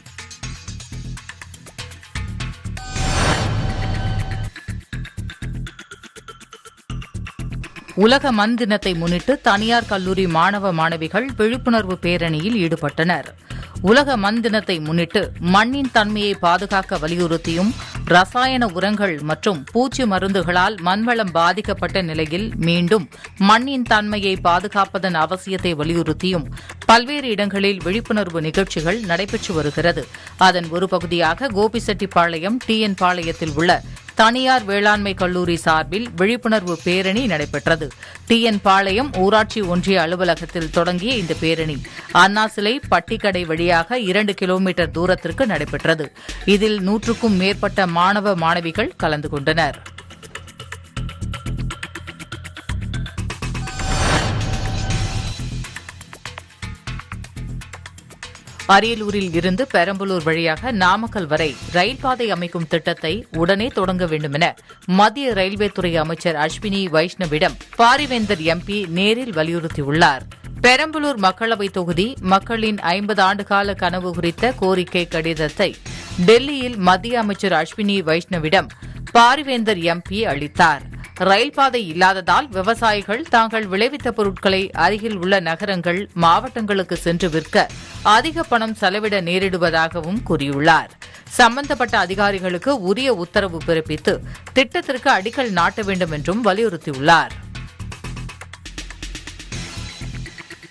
உலக மண் தினத்தை முன்னிட்டு தனியார் கல்லூரி மாணவ மாணவிகள் விழிப்புணர்வு பேரணியில் ஈடுபட்டனர் உலக மண் தினத்தை முன்னிட்டு மண்ணின் தன்மையை பாதுகாக்க வலியுறுத்தியும் ரசாயன உரங்கள் மற்றும் பூச்சி மருந்துகளால் மண்வளம் பாதிக்கப்பட்ட நிலையில் மீண்டும் மண்ணின் தன்மையை பாதுகாப்பதன் அவசியத்தை வலியுறுத்தியும் பல்வேறு இடங்களில் விழிப்புணர்வு நிகழ்ச்சிகள் நடைபெற்று வருகிறது அதன் ஒரு பகுதியாக கோபிசெட்டிப்பாளையம் டிஎன் பாளையத்தில் உள்ள தனியார் வேளாண்மை கல்லூரி சார்பில் விழிப்புணர்வு பேரணி நடைபெற்றது டிஎன் பாளையம் ஊராட்சி ஒன்றிய அலுவலகத்தில் தொடங்கிய இந்த பேரணி அண்ணா சிலை பட்டிக்கடை வழியாக இரண்டு கிலோமீட்டர் தூரத்திற்கு நடைபெற்றது இதில் நூற்றுக்கும் மேற்பட்ட மாணவ மாணவிகள் கலந்து கொண்டனர் அரியலூரில் இருந்து பெரம்பலூர் வழியாக நாமக்கல் வரை ரயில் பாதை அமைக்கும் திட்டத்தை உடனே தொடங்க வேண்டுமென மத்திய ரயில்வே துறை அமைச்சர் அஸ்வினி வைஷ்ணவிடம் பாரிவேந்தர் எம்பி நேரில் வலியுறுத்தியுள்ளார் பெரம்பலூர் மக்களவைத் தொகுதி மக்களின் ஐம்பது ஆண்டுகால கனவு குறித்த கோரிக்கை கடிதத்தை டெல்லியில் மத்திய அமைச்சர் அஸ்வினி வைஷ்ணவிடம் பாரிவேந்தர் எம்பி அளித்தார் ரயில் பாதை இல்லாததால் விவசாயிகள் தாங்கள் விளைவித்த பொருட்களை அருகில் உள்ள நகரங்கள் மாவட்டங்களுக்கு சென்று விற்க அதிக பணம் செலவிட நேரிடுவதாகவும் கூறியுள்ளார் சம்பந்தப்பட்ட அதிகாரிகளுக்கு உரிய உத்தரவு பிறப்பித்து திட்டத்திற்கு அடிக்கல் நாட்ட வேண்டும் என்றும் வலியுறுத்தியுள்ளார்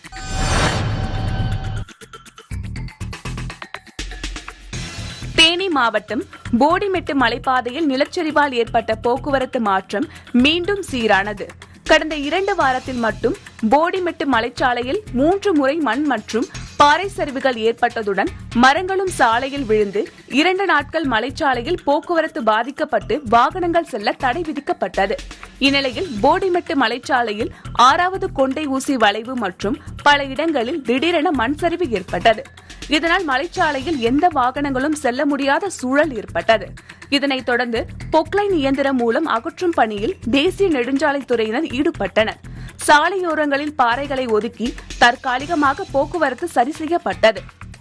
தேனி மாவட்டம் போடிமெட்டு மலைப்பாதையில் நிலச்சரிவால் ஏற்பட்ட போக்குவரத்து மாற்றம் மீண்டும் சீரானது கடந்த இரண்டு வாரத்தில் மட்டும் போடிமெட்டு மலைச்சாலையில் மூன்று முறை மண் மற்றும் பாறை சரிவுகள் ஏற்பட்டதுடன் மரங்களும் சாலையில் விழுந்து இரண்டு நாட்கள் மலைச்சாலையில் போக்குவரத்து பாதிக்கப்பட்டு வாகனங்கள் செல்ல தடை விதிக்கப்பட்டது இந்நிலையில் போடிமெட்டு மலைச்சாலையில் ஆறாவது கொண்டை ஊசி வளைவு மற்றும் பல இடங்களில் திடீரென மண் சரிவு ஏற்பட்டது இதனால் மலைச்சாலையில் எந்த வாகனங்களும் செல்ல முடியாத சூழல் ஏற்பட்டது இதனைத் தொடர்ந்து பொக்லைன் இயந்திரம் மூலம் அகற்றும் பணியில் தேசிய நெடுஞ்சாலைத்துறையினர் ஈடுபட்டனர் சாலையோரங்களில் பாறைகளை ஒதுக்கி தற்காலிகமாக போக்குவரத்து சரி செய்யப்பட்டது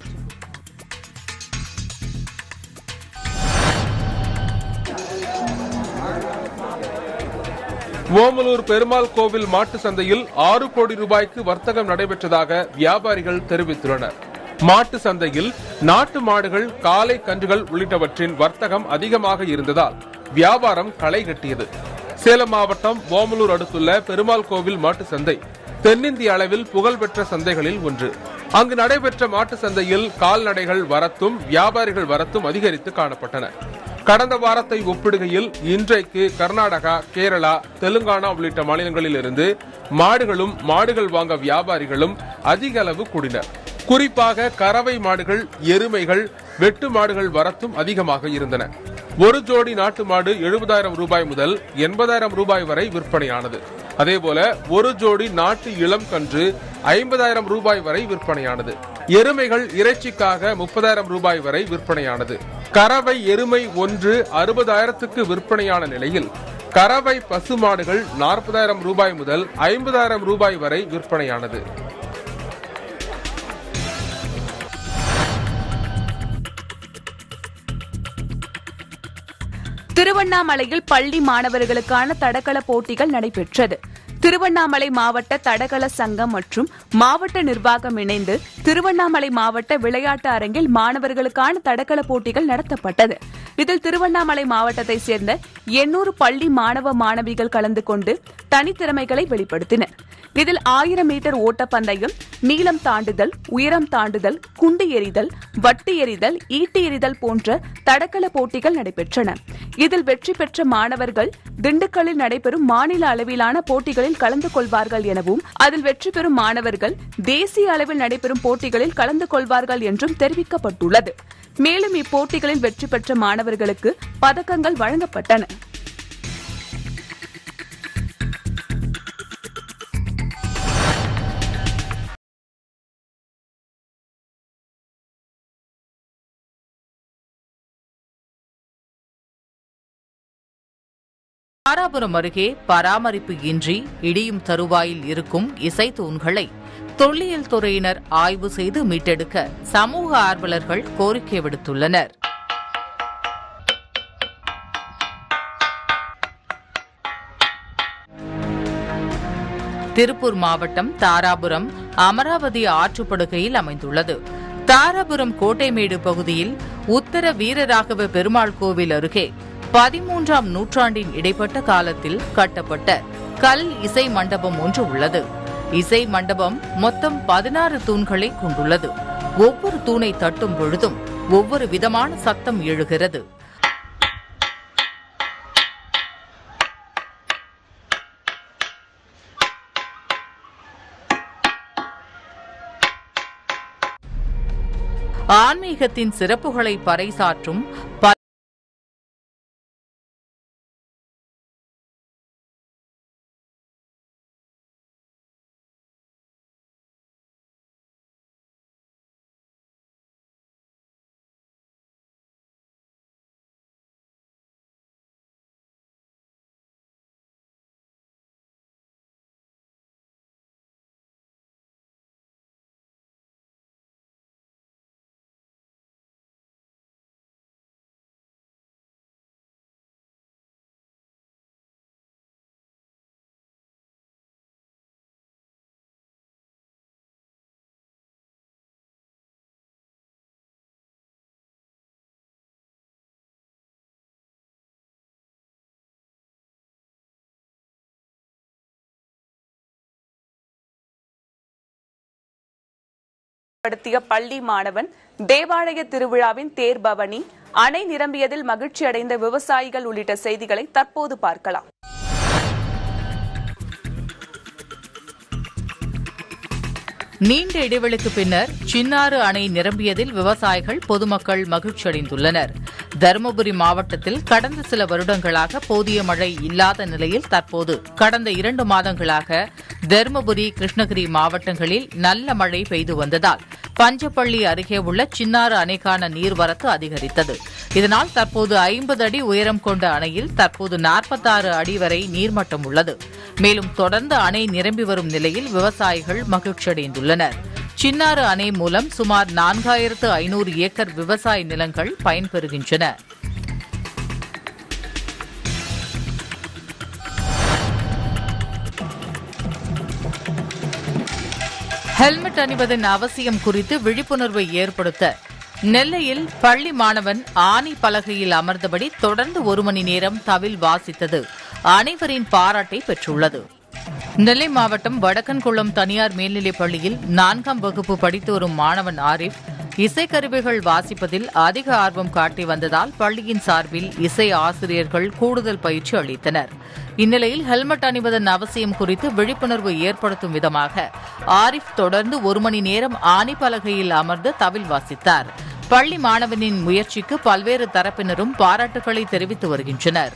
ஓமலூர் பெருமாள் கோவில் மாட்டு சந்தையில் ஆறு கோடி ரூபாய்க்கு வர்த்தகம் நடைபெற்றதாக வியாபாரிகள் தெரிவித்துள்ளனர் மாட்டு சந்தையில் நாட்டு மாடுகள் காளை கன்றுகள் உள்ளிட்டவற்றின் வர்த்தகம் அதிகமாக இருந்ததால் வியாபாரம் களை கட்டியது சேலம் மாவட்டம் ஓமலூர் அடுத்துள்ள பெருமாள் கோவில் மாட்டு சந்தை தென்னிந்திய அளவில் புகழ்பெற்ற சந்தைகளில் ஒன்று அங்கு நடைபெற்ற மாட்டு சந்தையில் கால்நடைகள் வரத்தும் வியாபாரிகள் வரத்தும் அதிகரித்து காணப்பட்டன கடந்த வாரத்தை ஒப்பிடுகையில் இன்றைக்கு கர்நாடகா கேரளா தெலுங்கானா உள்ளிட்ட மாநிலங்களில் இருந்து மாடுகளும் மாடுகள் வாங்க வியாபாரிகளும் அதிக அளவு கூடினர் குறிப்பாக கறவை மாடுகள் எருமைகள் வெட்டு மாடுகள் வரத்தும் அதிகமாக இருந்தன ஒரு ஜோடி நாட்டு மாடு எழுபதாயிரம் ரூபாய் முதல் எண்பதாயிரம் ரூபாய் வரை விற்பனையானது அதேபோல ஒரு ஜோடி நாட்டு இளம் கன்று ஐம்பதாயிரம் ரூபாய் வரை விற்பனையானது எருமைகள் இறைச்சிக்காக முப்பதாயிரம் ரூபாய் வரை விற்பனையானது கறவை எருமை ஒன்று அறுபதாயிரத்துக்கு விற்பனையான நிலையில் கறவை பசுமாடுகள் நாற்பதாயிரம் ரூபாய் முதல் ஐம்பதாயிரம் ரூபாய் வரை விற்பனையானது திருவண்ணாமலையில் பள்ளி மாணவர்களுக்கான தடகள போட்டிகள் நடைபெற்றது திருவண்ணாமலை மாவட்ட தடகள சங்கம் மற்றும் மாவட்ட நிர்வாகம் இணைந்து திருவண்ணாமலை மாவட்ட விளையாட்டு அரங்கில் மாணவர்களுக்கான தடகள போட்டிகள் நடத்தப்பட்டது இதில் திருவண்ணாமலை மாவட்டத்தை சேர்ந்த எண்ணூறு பள்ளி மாணவ மாணவிகள் கலந்து கொண்டு தனித்திறமைகளை வெளிப்படுத்தினர் இதில் ஆயிரம் மீட்டர் ஓட்டப்பந்தயம் நீளம் தாண்டுதல் உயரம் தாண்டுதல் குண்டு எறிதல் வட்டு எறிதல் ஈட்டி எறிதல் போன்ற தடகள போட்டிகள் நடைபெற்றன இதில் வெற்றி பெற்ற மாணவர்கள் திண்டுக்கல்லில் நடைபெறும் மாநில அளவிலான போட்டிகளில் கலந்து கொள்வார்கள் எனவும் அதில் வெற்றி பெறும் மாணவர்கள் தேசிய அளவில் நடைபெறும் போட்டிகளில் கலந்து கொள்வார்கள் என்றும் தெரிவிக்கப்பட்டுள்ளது மேலும் இப்போட்டிகளில் வெற்றி பெற்ற மாணவர்களுக்கு பதக்கங்கள் வழங்கப்பட்டன தாராபுரம் அருகே பராமரிப்பு இன்றி இடியும் தருவாயில் இருக்கும் இசை தூண்களை தொல்லியல் துறையினர் ஆய்வு செய்து மீட்டெடுக்க சமூக ஆர்வலர்கள் கோரிக்கை விடுத்துள்ளனர் திருப்பூர் மாவட்டம் தாராபுரம் அமராவதி ஆற்றுப்படுகையில் அமைந்துள்ளது தாராபுரம் கோட்டைமேடு பகுதியில் உத்தர வீரராகவ பெருமாள் கோவில் அருகே பதிமூன்றாம் நூற்றாண்டின் இடைப்பட்ட காலத்தில் கட்டப்பட்ட கல் இசை மண்டபம் ஒன்று உள்ளது இசை மண்டபம் மொத்தம் பதினாறு தூண்களை கொண்டுள்ளது ஒவ்வொரு தூணை தட்டும் பொழுதும் ஒவ்வொரு விதமான சத்தம் எழுகிறது ஆன்மீகத்தின் சிறப்புகளை பறைசாற்றும் ப- படுத்திய பள்ளி மாணவன் தேவாலய திருவிழாவின் தேர் பவனி அணை நிரம்பியதில் மகிழ்ச்சி அடைந்த விவசாயிகள் உள்ளிட்ட செய்திகளை தற்போது பார்க்கலாம் நீண்ட இடைவெளிக்கு பின்னர் சின்னாறு அணை நிரம்பியதில் விவசாயிகள் பொதுமக்கள் மகிழ்ச்சியடைந்துள்ளனர் தருமபுரி மாவட்டத்தில் கடந்த சில வருடங்களாக போதிய மழை இல்லாத நிலையில் தற்போது கடந்த இரண்டு மாதங்களாக தருமபுரி கிருஷ்ணகிரி மாவட்டங்களில் நல்ல மழை பெய்து வந்ததால் பஞ்சப்பள்ளி அருகே உள்ள சின்னாறு அணைக்கான நீர்வரத்து அதிகரித்தது இதனால் தற்போது ஐம்பது அடி உயரம் கொண்ட அணையில் தற்போது நாற்பத்தாறு அடி வரை நீர்மட்டம் உள்ளது மேலும் தொடர்ந்து அணை நிரம்பி வரும் நிலையில் விவசாயிகள் மகிழ்ச்சியடைந்துள்ளனர் சின்னாறு அணை மூலம் சுமார் நான்காயிரத்து ஐநூறு ஏக்கர் விவசாய நிலங்கள் பயன்பெறுகின்றன ஹெல்மெட் அணிவதன் அவசியம் குறித்து விழிப்புணர்வை ஏற்படுத்த நெல்லையில் பள்ளி மாணவன் ஆணி பலகையில் அமர்ந்தபடி தொடர்ந்து ஒரு மணி நேரம் தவில் வாசித்தது அனைவரின் பாராட்டை பெற்றுள்ளது நெல்லை மாவட்டம் வடக்கன்குளம் தனியார் மேல்நிலைப் பள்ளியில் நான்காம் வகுப்பு படித்து வரும் மாணவன் ஆரிஃப் இசைக்கருவிகள் வாசிப்பதில் அதிக ஆர்வம் காட்டி வந்ததால் பள்ளியின் சார்பில் இசை ஆசிரியர்கள் கூடுதல் பயிற்சி அளித்தனர் இந்நிலையில் ஹெல்மெட் அணிவதன் அவசியம் குறித்து விழிப்புணர்வு ஏற்படுத்தும் விதமாக ஆரிஃப் தொடர்ந்து ஒரு மணி நேரம் ஆணி பலகையில் அமர்ந்து தவில் வாசித்தார் பள்ளி மாணவனின் முயற்சிக்கு பல்வேறு தரப்பினரும் பாராட்டுகளை தெரிவித்து வருகின்றனர்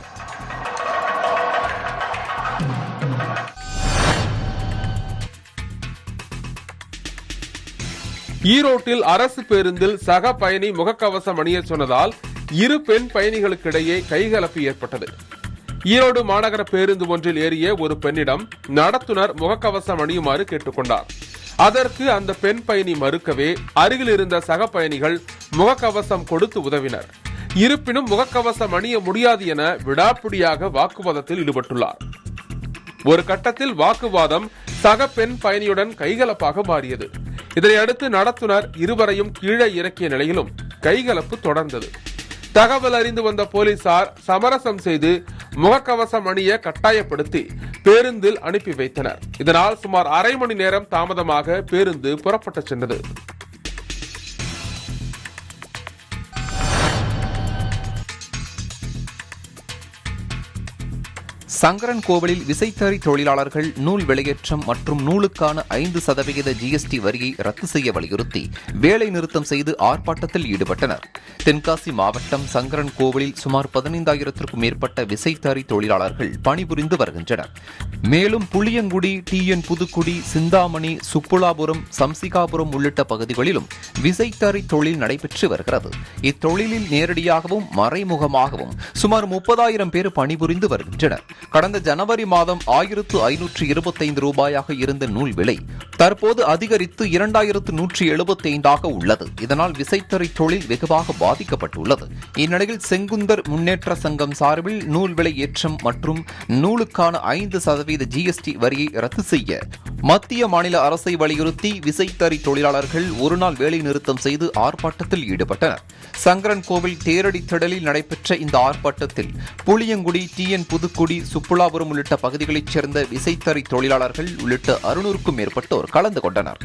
ஈரோட்டில் அரசு பேருந்தில் சக பயணி முகக்கவசம் அணிய சொன்னதால் இரு பெண் பயணிகளுக்கிடையே கைகலப்பு ஏற்பட்டது ஈரோடு மாநகர பேருந்து ஒன்றில் ஏறிய ஒரு பெண்ணிடம் நடத்துனர் முகக்கவசம் அணியுமாறு கேட்டுக்கொண்டார் அதற்கு அந்த பெண் பயணி மறுக்கவே அருகில் இருந்த சக பயணிகள் முகக்கவசம் கொடுத்து உதவினர் இருப்பினும் முகக்கவசம் அணிய முடியாது என விடாப்பிடியாக வாக்குவாதத்தில் ஈடுபட்டுள்ளார் ஒரு கட்டத்தில் வாக்குவாதம் சக பெண் பயணியுடன் கைகலப்பாக மாறியது இதனையடுத்து நடத்துனர் இருவரையும் கீழே இறக்கிய நிலையிலும் கைகலப்பு தொடர்ந்தது தகவல் அறிந்து வந்த போலீசார் சமரசம் செய்து முகக்கவசம் அணிய கட்டாயப்படுத்தி பேருந்தில் அனுப்பி வைத்தனர் இதனால் சுமார் அரை மணி நேரம் தாமதமாக பேருந்து புறப்பட்டுச் சென்றது சங்கரன் கோவிலில் விசைத்தறி தொழிலாளர்கள் நூல் விலையேற்றம் மற்றும் நூலுக்கான ஐந்து சதவிகித ஜிஎஸ்டி வரியை ரத்து செய்ய வலியுறுத்தி வேலை நிறுத்தம் செய்து ஆர்ப்பாட்டத்தில் ஈடுபட்டனர் தென்காசி மாவட்டம் சங்கரன் கோவிலில் சுமார் பதினைந்தாயிரத்திற்கும் மேற்பட்ட விசைத்தறி தொழிலாளர்கள் பணிபுரிந்து வருகின்றனர் மேலும் புளியங்குடி டிஎன் புதுக்குடி சிந்தாமணி சுப்புலாபுரம் சம்சிகாபுரம் உள்ளிட்ட பகுதிகளிலும் விசைத்தறி தொழில் நடைபெற்று வருகிறது இத்தொழிலில் நேரடியாகவும் மறைமுகமாகவும் சுமார் முப்பதாயிரம் பேர் பணிபுரிந்து வருகின்றனர் கடந்த ஜனவரி மாதம் ஆயிரத்து ஐநூற்று இருபத்தைந்து ரூபாயாக இருந்த நூல் விலை தற்போது அதிகரித்து இரண்டாயிரத்து நூற்றி எழுபத்தைந்தாக உள்ளது இதனால் விசைத்தறி தொழில் வெகுவாக பாதிக்கப்பட்டுள்ளது இந்நிலையில் செங்குந்தர் முன்னேற்ற சங்கம் சார்பில் நூல் விலை ஏற்றம் மற்றும் நூலுக்கான ஐந்து சதவீத ஜிஎஸ்டி வரியை ரத்து செய்ய மத்திய மாநில அரசை வலியுறுத்தி விசைத்தறி தொழிலாளர்கள் ஒருநாள் வேலை நிறுத்தம் செய்து ஆர்ப்பாட்டத்தில் ஈடுபட்டனர் சங்கரன் கோவில் தேரடி திடலில் நடைபெற்ற இந்த ஆர்ப்பாட்டத்தில் புளியங்குடி டிஎன் புதுக்குடி சுப்புலாபுரம் உள்ளிட்ட பகுதிகளைச் சேர்ந்த விசைத்தறி தொழிலாளர்கள் உள்ளிட்ட அறுநூறுக்கும் மேற்பட்டோர் கலந்து கொண்டனர்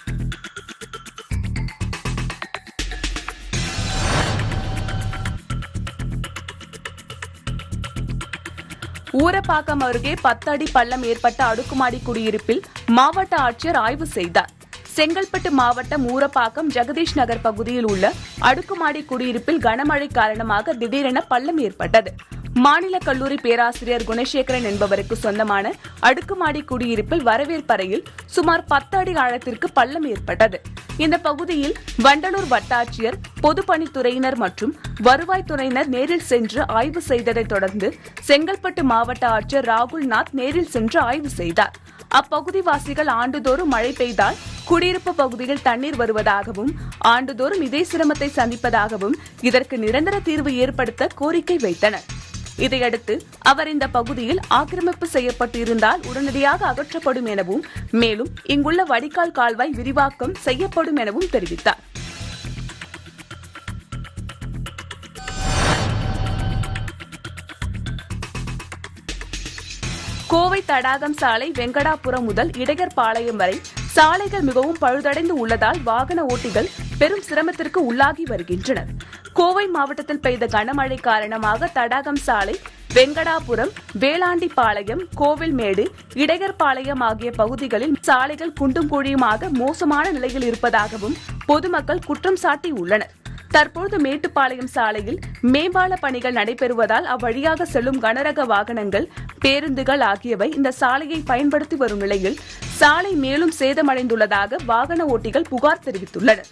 ஊரப்பாக்கம் அருகே பத்து அடி பள்ளம் ஏற்பட்ட அடுக்குமாடி குடியிருப்பில் மாவட்ட ஆட்சியர் ஆய்வு செய்தார் செங்கல்பட்டு மாவட்டம் ஊரப்பாக்கம் ஜெகதீஷ் நகர் பகுதியில் உள்ள அடுக்குமாடி குடியிருப்பில் கனமழை காரணமாக திடீரென பள்ளம் ஏற்பட்டது மாநில கல்லூரி பேராசிரியர் குணசேகரன் என்பவருக்கு சொந்தமான அடுக்குமாடி குடியிருப்பில் வரவேற்பறையில் சுமார் பத்து அடி ஆழத்திற்கு பள்ளம் ஏற்பட்டது இந்த பகுதியில் வண்டலூர் வட்டாட்சியர் பொதுப்பணித்துறையினர் மற்றும் வருவாய்த்துறையினர் நேரில் சென்று ஆய்வு செய்ததைத் தொடர்ந்து செங்கல்பட்டு மாவட்ட ஆட்சியர் ராகுல்நாத் நேரில் சென்று ஆய்வு செய்தார் அப்பகுதிவாசிகள் ஆண்டுதோறும் மழை பெய்தால் குடியிருப்பு பகுதியில் தண்ணீர் வருவதாகவும் ஆண்டுதோறும் இதே சிரமத்தை சந்திப்பதாகவும் இதற்கு நிரந்தர தீர்வு ஏற்படுத்த கோரிக்கை வைத்தனர் இதையடுத்து அவர் இந்த பகுதியில் ஆக்கிரமிப்பு செய்யப்பட்டு இருந்தால் உடனடியாக அகற்றப்படும் எனவும் மேலும் இங்குள்ள வடிகால் கால்வாய் விரிவாக்கம் செய்யப்படும் எனவும் தெரிவித்தார் கோவை தடாகம் சாலை வெங்கடாபுரம் முதல் இடையர்பாளையம் வரை சாலைகள் மிகவும் பழுதடைந்து உள்ளதால் வாகன ஓட்டிகள் பெரும் சிரமத்திற்கு உள்ளாகி வருகின்றனர் கோவை மாவட்டத்தில் பெய்த கனமழை காரணமாக தடாகம் சாலை வெங்கடாபுரம் வேளாண்டிப்பாளையம் கோவில்மேடு இடையர்பாளையம் ஆகிய பகுதிகளில் சாலைகள் குண்டும் குழியுமாக மோசமான நிலையில் இருப்பதாகவும் பொதுமக்கள் குற்றம் சாட்டியுள்ளனர் தற்போது மேட்டுப்பாளையம் சாலையில் மேம்பால பணிகள் நடைபெறுவதால் அவ்வழியாக செல்லும் கனரக வாகனங்கள் பேருந்துகள் ஆகியவை இந்த சாலையை பயன்படுத்தி வரும் நிலையில் சாலை மேலும் சேதமடைந்துள்ளதாக வாகன ஓட்டிகள் புகார் தெரிவித்துள்ளனர்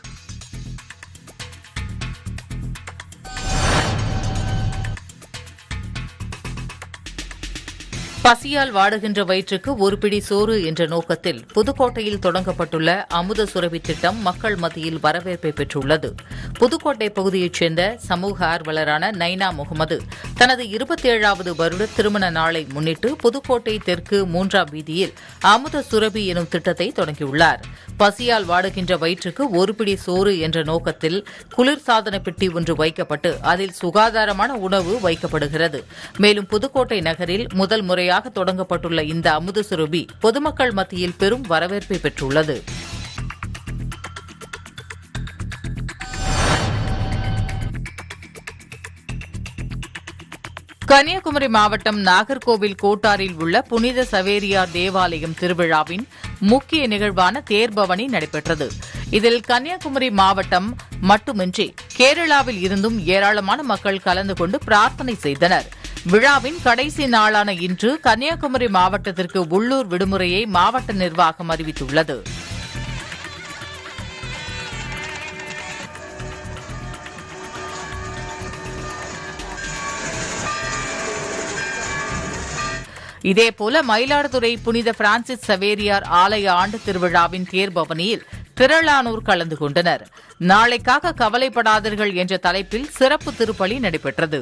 பசியால் வாடுகின்ற வயிற்றுக்கு ஒரு பிடி சோறு என்ற நோக்கத்தில் புதுக்கோட்டையில் தொடங்கப்பட்டுள்ள அமுத சுரபி திட்டம் மக்கள் மத்தியில் வரவேற்பை பெற்றுள்ளது புதுக்கோட்டை பகுதியைச் சேர்ந்த சமூக ஆர்வலரான நைனா முகமது தனது இருபத்தி ஏழாவது வருட திருமண நாளை முன்னிட்டு புதுக்கோட்டை தெற்கு மூன்றாம் வீதியில் அமுத சுரபி எனும் திட்டத்தை தொடங்கியுள்ளார் பசியால் வாடுகின்ற வயிற்றுக்கு ஒரு பிடி சோறு என்ற நோக்கத்தில் குளிர்சாதன பெட்டி ஒன்று வைக்கப்பட்டு அதில் சுகாதாரமான உணவு வைக்கப்படுகிறது மேலும் புதுக்கோட்டை நகரில் முதல் முறையாக தொடங்கப்பட்டுள்ள இந்த அமுத சுரபி பொதுமக்கள் மத்தியில் பெரும் வரவேற்பை பெற்றுள்ளது கன்னியாகுமரி மாவட்டம் நாகர்கோவில் கோட்டாரில் உள்ள புனித சவேரியார் தேவாலயம் திருவிழாவின் முக்கிய நிகழ்வான தேர்பவனி நடைபெற்றது இதில் கன்னியாகுமரி மாவட்டம் மட்டுமின்றி கேரளாவில் இருந்தும் ஏராளமான மக்கள் கலந்து கொண்டு பிரார்த்தனை செய்தனர் விழாவின் கடைசி நாளான இன்று கன்னியாகுமரி மாவட்டத்திற்கு உள்ளூர் விடுமுறையை மாவட்ட நிர்வாகம் அறிவித்துள்ளது இதேபோல மயிலாடுதுறை புனித பிரான்சிஸ் சவேரியார் ஆலய ஆண்டு திருவிழாவின் தேர்பவனியில் திரளானோர் கலந்து கொண்டனர் நாளைக்காக கவலைப்படாதீர்கள் என்ற தலைப்பில் சிறப்பு திருப்பலி நடைபெற்றது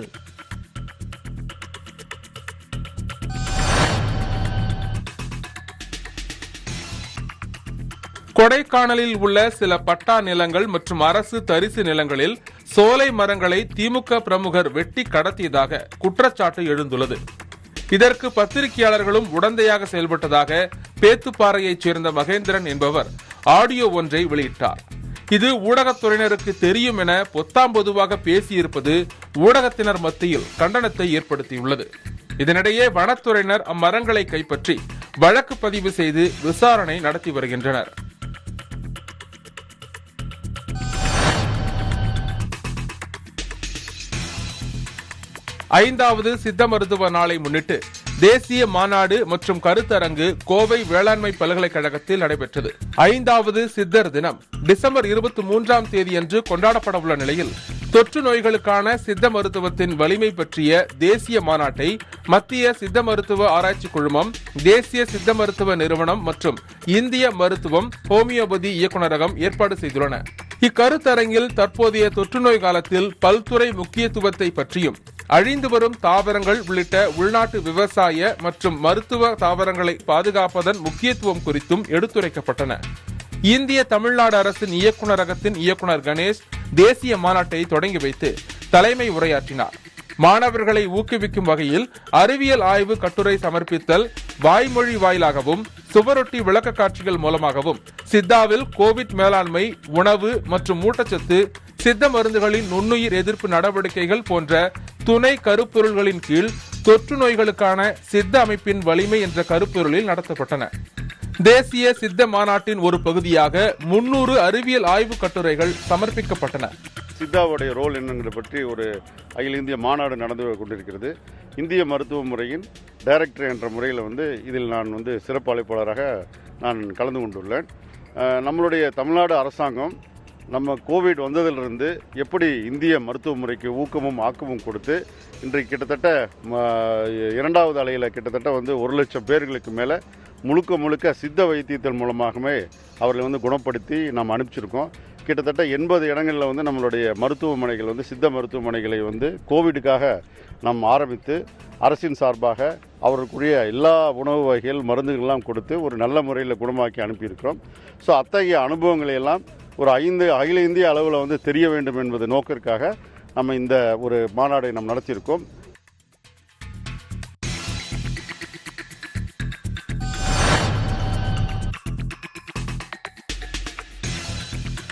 கொடைக்கானலில் உள்ள சில பட்டா நிலங்கள் மற்றும் அரசு தரிசு நிலங்களில் சோலை மரங்களை திமுக பிரமுகர் வெட்டி கடத்தியதாக குற்றச்சாட்டு எழுந்துள்ளது இதற்கு பத்திரிகையாளர்களும் உடந்தையாக செயல்பட்டதாக பேத்துப்பாறையைச் சேர்ந்த மகேந்திரன் என்பவர் ஆடியோ ஒன்றை வெளியிட்டார் இது ஊடகத்துறையினருக்கு தெரியும் என பொத்தாம் பொதுவாக பேசியிருப்பது ஊடகத்தினர் மத்தியில் கண்டனத்தை ஏற்படுத்தியுள்ளது இதனிடையே வனத்துறையினர் அம்மரங்களை கைப்பற்றி வழக்கு பதிவு செய்து விசாரணை நடத்தி வருகின்றனர் ஐந்தாவது சித்த மருத்துவ நாளை முன்னிட்டு தேசிய மாநாடு மற்றும் கருத்தரங்கு கோவை வேளாண்மை பல்கலைக்கழகத்தில் நடைபெற்றது ஐந்தாவது சித்தர் தினம் டிசம்பர் இருபத்தி மூன்றாம் தேதியன்று கொண்டாடப்பட உள்ள நிலையில் தொற்று நோய்களுக்கான சித்த மருத்துவத்தின் வலிமை பற்றிய தேசிய மாநாட்டை மத்திய சித்த மருத்துவ ஆராய்ச்சி குழுமம் தேசிய சித்த மருத்துவ நிறுவனம் மற்றும் இந்திய மருத்துவம் ஹோமியோபதி இயக்குநரகம் ஏற்பாடு செய்துள்ளன இக்கருத்தரங்கில் தற்போதைய தொற்றுநோய் காலத்தில் பல்துறை முக்கியத்துவத்தை பற்றியும் அழிந்து வரும் தாவரங்கள் உள்ளிட்ட உள்நாட்டு விவசாய மற்றும் மருத்துவ தாவரங்களை பாதுகாப்பதன் முக்கியத்துவம் குறித்தும் எடுத்துரைக்கப்பட்டன இந்திய தமிழ்நாடு அரசின் இயக்குநரகத்தின் இயக்குனர் கணேஷ் தேசிய மாநாட்டை தொடங்கி வைத்து தலைமை உரையாற்றினார் மாணவர்களை ஊக்குவிக்கும் வகையில் அறிவியல் ஆய்வு கட்டுரை சமர்ப்பித்தல் வாய்மொழி வாயிலாகவும் சுவரொட்டி விளக்க காட்சிகள் மூலமாகவும் சித்தாவில் கோவிட் மேலாண்மை உணவு மற்றும் ஊட்டச்சத்து சித்த மருந்துகளின் நுண்ணுயிர் எதிர்ப்பு நடவடிக்கைகள் போன்ற துணை கருப்பொருள்களின் கீழ் தொற்று நோய்களுக்கான சித்த அமைப்பின் வலிமை என்ற கருப்பொருளில் நடத்தப்பட்டன தேசிய சித்த மாநாட்டின் ஒரு பகுதியாக முன்னூறு அறிவியல் ஆய்வு கட்டுரைகள் சமர்ப்பிக்கப்பட்டன சித்தாவுடைய ரோல் என்னங்கிறத பற்றி ஒரு அகில இந்திய மாநாடு நடந்து கொண்டிருக்கிறது இந்திய மருத்துவ முறையின் டைரக்டர் என்ற முறையில் வந்து இதில் நான் வந்து சிறப்பு அழைப்பாளராக நான் கலந்து கொண்டுள்ளேன் அஹ், நம்மளுடைய தமிழ்நாடு அரசாங்கம் நம்ம கோவிட் வந்ததிலிருந்து எப்படி இந்திய மருத்துவ முறைக்கு ஊக்கமும் ஆக்கமும் கொடுத்து இன்றைக்கு கிட்டத்தட்ட ம, இரண்டாவது அலையில் கிட்டத்தட்ட வந்து ஒரு லட்சம் பேர்களுக்கு மேலே முழுக்க முழுக்க சித்த வைத்தியத்தின் மூலமாகவே அவர்களை வந்து குணப்படுத்தி நாம் அனுப்பிச்சிருக்கோம் கிட்டத்தட்ட எண்பது இடங்களில் வந்து நம்மளுடைய மருத்துவமனைகள் வந்து சித்த மருத்துவமனைகளை வந்து கோவிடுக்காக நாம் ஆரம்பித்து அரசின் சார்பாக அவர்களுக்குரிய எல்லா உணவு வகைகள் மருந்துகள்லாம் கொடுத்து ஒரு நல்ல முறையில் குணமாக்கி அனுப்பியிருக்கிறோம் ஸோ அத்தகைய அனுபவங்களை எல்லாம் ஒரு ஐந்து அகில இந்திய அளவில் வந்து தெரிய வேண்டும் என்பது நோக்கிற்காக நம்ம இந்த ஒரு மாநாடை நாம் நடத்தியிருக்கோம்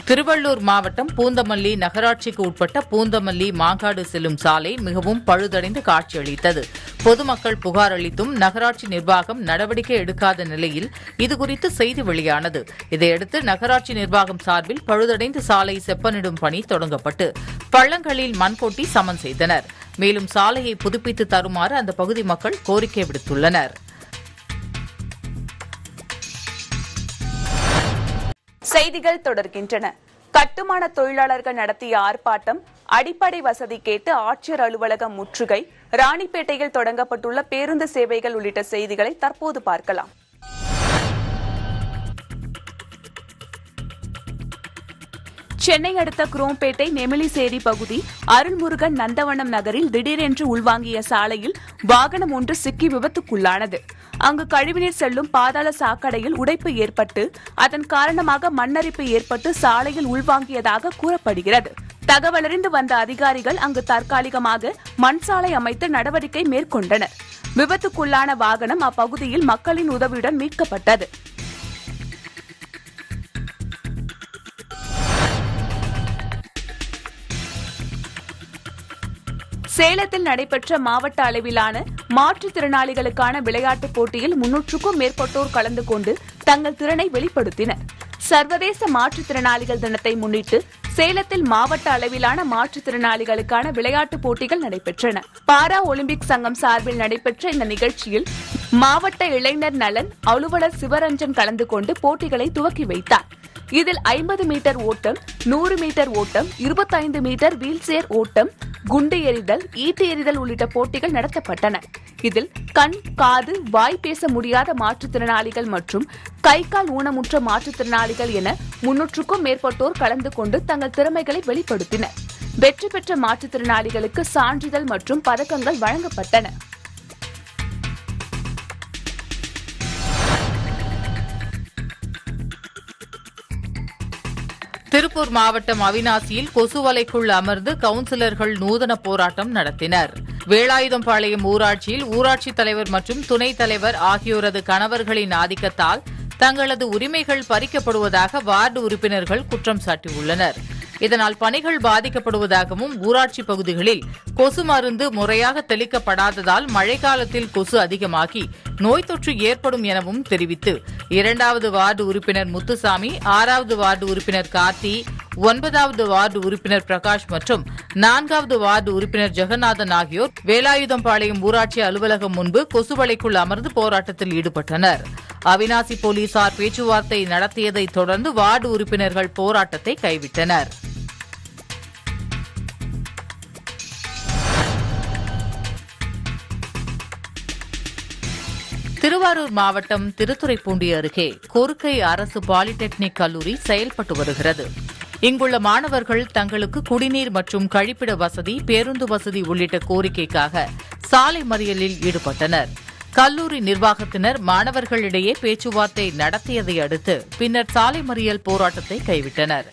திருவள்ளூர் மாவட்டம் பூந்தமல்லி நகராட்சிக்கு உட்பட்ட பூந்தமல்லி மாங்காடு செல்லும் சாலை மிகவும் பழுதடைந்து காட்சியளித்தது பொதுமக்கள் புகார் அளித்தும் நகராட்சி நிர்வாகம் நடவடிக்கை எடுக்காத நிலையில் இதுகுறித்து செய்தி வெளியானது இதையடுத்து நகராட்சி நிர்வாகம் சார்பில் பழுதடைந்த சாலை செப்பனிடும் பணி தொடங்கப்பட்டு பள்ளங்களில் மண் கொட்டி சமன் செய்தனர் மேலும் சாலையை புதுப்பித்து தருமாறு அந்த பகுதி மக்கள் கோரிக்கை விடுத்துள்ளனர் செய்திகள் தொடர்கின்றன கட்டுமான தொழிலாளர்கள் நடத்திய ஆர்ப்பாட்டம் அடிப்படை வசதி கேட்டு ஆட்சியர் அலுவலகம் முற்றுகை ராணிப்பேட்டையில் தொடங்கப்பட்டுள்ள பேருந்து சேவைகள் உள்ளிட்ட செய்திகளை தற்போது பார்க்கலாம் சென்னை அடுத்த குரோம்பேட்டை நெமிலிசேரி பகுதி அருள்முருகன் நந்தவனம் நகரில் திடீரென்று உள்வாங்கிய சாலையில் வாகனம் ஒன்று சிக்கி விபத்துக்குள்ளானது அங்கு கழிவுநீர் செல்லும் பாதாள சாக்கடையில் உடைப்பு ஏற்பட்டு அதன் காரணமாக மண்ணரிப்பு ஏற்பட்டு சாலையில் உள்வாங்கியதாக கூறப்படுகிறது தகவலறிந்து வந்த அதிகாரிகள் அங்கு தற்காலிகமாக மண் சாலை அமைத்து நடவடிக்கை மேற்கொண்டனர் விபத்துக்குள்ளான வாகனம் அப்பகுதியில் மக்களின் உதவியுடன் மீட்கப்பட்டது சேலத்தில் நடைபெற்ற மாவட்ட அளவிலான மாற்றுத்திறனாளிகளுக்கான விளையாட்டுப் போட்டியில் முன்னூற்றுக்கும் மேற்பட்டோர் கலந்து கொண்டு தங்கள் திறனை வெளிப்படுத்தினர் சர்வதேச மாற்றுத்திறனாளிகள் தினத்தை முன்னிட்டு சேலத்தில் மாவட்ட அளவிலான மாற்றுத்திறனாளிகளுக்கான விளையாட்டுப் போட்டிகள் நடைபெற்றன பாரா ஒலிம்பிக் சங்கம் சார்பில் நடைபெற்ற இந்த நிகழ்ச்சியில் மாவட்ட இளைஞர் நலன் அலுவலர் சிவரஞ்சன் கலந்து கொண்டு போட்டிகளை துவக்கி வைத்தார் இதில் ஐம்பது மீட்டர் ஓட்டம் நூறு மீட்டர் ஓட்டம் இருபத்தைந்து மீட்டர் வீல்சேர் ஓட்டம் குண்டு எறிதல் ஈட்டு எறிதல் உள்ளிட்ட போட்டிகள் நடத்தப்பட்டன இதில் கண் காது வாய் பேச முடியாத மாற்றுத்திறனாளிகள் மற்றும் கை கால் ஊனமுற்ற மாற்றுத்திறனாளிகள் என முன்னூற்றுக்கும் மேற்பட்டோர் கலந்து கொண்டு தங்கள் திறமைகளை வெளிப்படுத்தினர் வெற்றி பெற்ற மாற்றுத்திறனாளிகளுக்கு சான்றிதழ் மற்றும் பதக்கங்கள் வழங்கப்பட்டன திருப்பூர் மாவட்டம் அவினாசியில் கொசுவலைக்குள் அமர்ந்து கவுன்சிலர்கள் நூதன போராட்டம் நடத்தினர் வேலாயுதம்பாளையம் ஊராட்சியில் ஊராட்சித் தலைவர் மற்றும் துணைத் தலைவர் ஆகியோரது கணவர்களின் ஆதிக்கத்தால் தங்களது உரிமைகள் பறிக்கப்படுவதாக வார்டு உறுப்பினர்கள் குற்றம் சாட்டியுள்ளனர் இதனால் பணிகள் பாதிக்கப்படுவதாகவும் ஊராட்சி பகுதிகளில் கொசு மருந்து முறையாக தெளிக்கப்படாததால் மழைக்காலத்தில் கொசு அதிகமாகி நோய் தொற்று ஏற்படும் எனவும் தெரிவித்து இரண்டாவது வார்டு உறுப்பினர் முத்துசாமி ஆறாவது வார்டு உறுப்பினர் கார்த்தி ஒன்பதாவது வார்டு உறுப்பினர் பிரகாஷ் மற்றும் நான்காவது வார்டு உறுப்பினர் ஜெகநாதன் ஆகியோர் வேலாயுதம்பாளையம் ஊராட்சி அலுவலகம் முன்பு கொசுவலைக்குள் அமர்ந்து போராட்டத்தில் ஈடுபட்டனர் அவினாசி போலீசார் பேச்சுவார்த்தை நடத்தியதை தொடர்ந்து வார்டு உறுப்பினர்கள் போராட்டத்தை கைவிட்டனர் திருவாரூர் மாவட்டம் திருத்துறைப்பூண்டி அருகே கோருக்கை அரசு பாலிடெக்னிக் கல்லூரி செயல்பட்டு வருகிறது இங்குள்ள மாணவர்கள் தங்களுக்கு குடிநீர் மற்றும் கழிப்பிட வசதி பேருந்து வசதி உள்ளிட்ட கோரிக்கைக்காக சாலை மறியலில் ஈடுபட்டனர் கல்லூரி நிர்வாகத்தினர் மாணவர்களிடையே பேச்சுவார்த்தை நடத்தியதை அடுத்து பின்னர் சாலை மறியல் போராட்டத்தை கைவிட்டனர்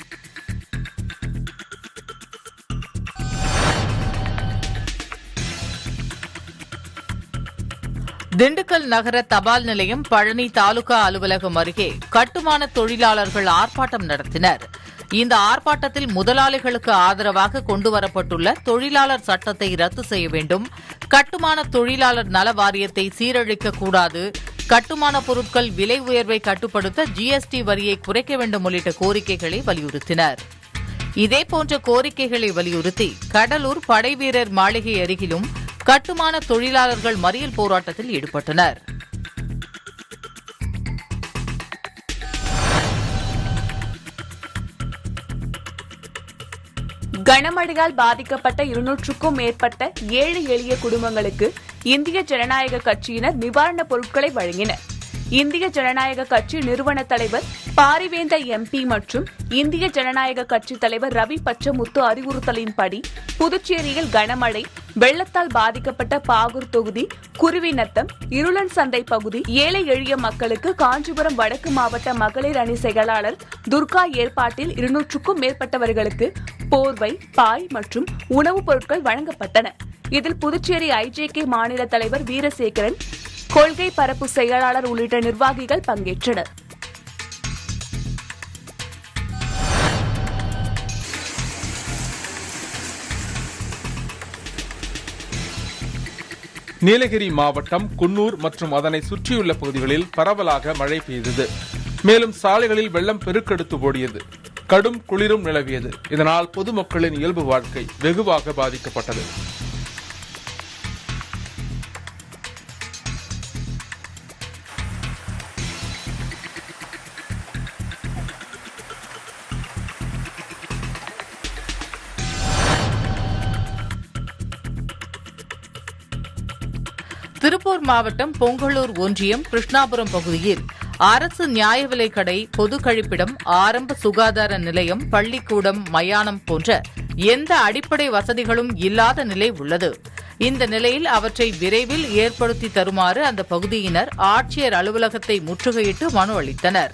திண்டுக்கல் நகர தபால் நிலையம் பழனி தாலுகா அலுவலகம் அருகே கட்டுமான தொழிலாளர்கள் ஆர்ப்பாட்டம் நடத்தினர் இந்த ஆர்ப்பாட்டத்தில் முதலாளிகளுக்கு ஆதரவாக கொண்டுவரப்பட்டுள்ள தொழிலாளர் சட்டத்தை ரத்து செய்ய வேண்டும் கட்டுமான தொழிலாளர் நல வாரியத்தை சீரழிக்க கூடாது கட்டுமான பொருட்கள் விலை உயர்வை கட்டுப்படுத்த ஜிஎஸ்டி வரியை குறைக்க வேண்டும் உள்ளிட்ட கோரிக்கைகளை வலியுறுத்தினர் இதேபோன்ற கோரிக்கைகளை வலியுறுத்தி கடலூர் படைவீரர் மாளிகை அருகிலும் கட்டுமான தொழிலாளர்கள் மறியல் போராட்டத்தில் ஈடுபட்டனர் கனமழையால் பாதிக்கப்பட்ட இருநூற்றுக்கும் மேற்பட்ட ஏழை எளிய குடும்பங்களுக்கு இந்திய ஜனநாயக கட்சியினர் நிவாரணப் பொருட்களை வழங்கினர் இந்திய ஜனநாயக கட்சி நிறுவன தலைவர் பாரிவேந்த எம்பி மற்றும் இந்திய ஜனநாயக கட்சி தலைவர் ரவி பச்சமுத்து அறிவுறுத்தலின்படி புதுச்சேரியில் கனமழை வெள்ளத்தால் பாதிக்கப்பட்ட பாகூர் தொகுதி குருவிநத்தம் இருளன் சந்தை பகுதி ஏழை எளிய மக்களுக்கு காஞ்சிபுரம் வடக்கு மாவட்ட மகளிர் அணி செயலாளர் துர்கா ஏற்பாட்டில் இருநூற்றுக்கும் மேற்பட்டவர்களுக்கு போர்வை பாய் மற்றும் உணவுப் பொருட்கள் வழங்கப்பட்டன இதில் புதுச்சேரி ஐஜேகே மாநில தலைவர் வீரசேகரன் கொள்கை பரப்பு செயலாளர் உள்ளிட்ட நிர்வாகிகள் பங்கேற்றனர் நீலகிரி மாவட்டம் குன்னூர் மற்றும் அதனை சுற்றியுள்ள பகுதிகளில் பரவலாக மழை பெய்தது மேலும் சாலைகளில் வெள்ளம் பெருக்கெடுத்து ஓடியது கடும் குளிரும் நிலவியது இதனால் பொதுமக்களின் இயல்பு வாழ்க்கை வெகுவாக பாதிக்கப்பட்டது திருப்பூர் மாவட்டம் பொங்கலூர் ஒன்றியம் கிருஷ்ணாபுரம் பகுதியில் அரசு நியாய விலைக் கடை பொது கழிப்பிடம் ஆரம்ப சுகாதார நிலையம் பள்ளிக்கூடம் மயானம் போன்ற எந்த அடிப்படை வசதிகளும் இல்லாத நிலை உள்ளது இந்த நிலையில் அவற்றை விரைவில் ஏற்படுத்தி தருமாறு அந்த பகுதியினர் ஆட்சியர் அலுவலகத்தை முற்றுகையிட்டு மனு அளித்தனர்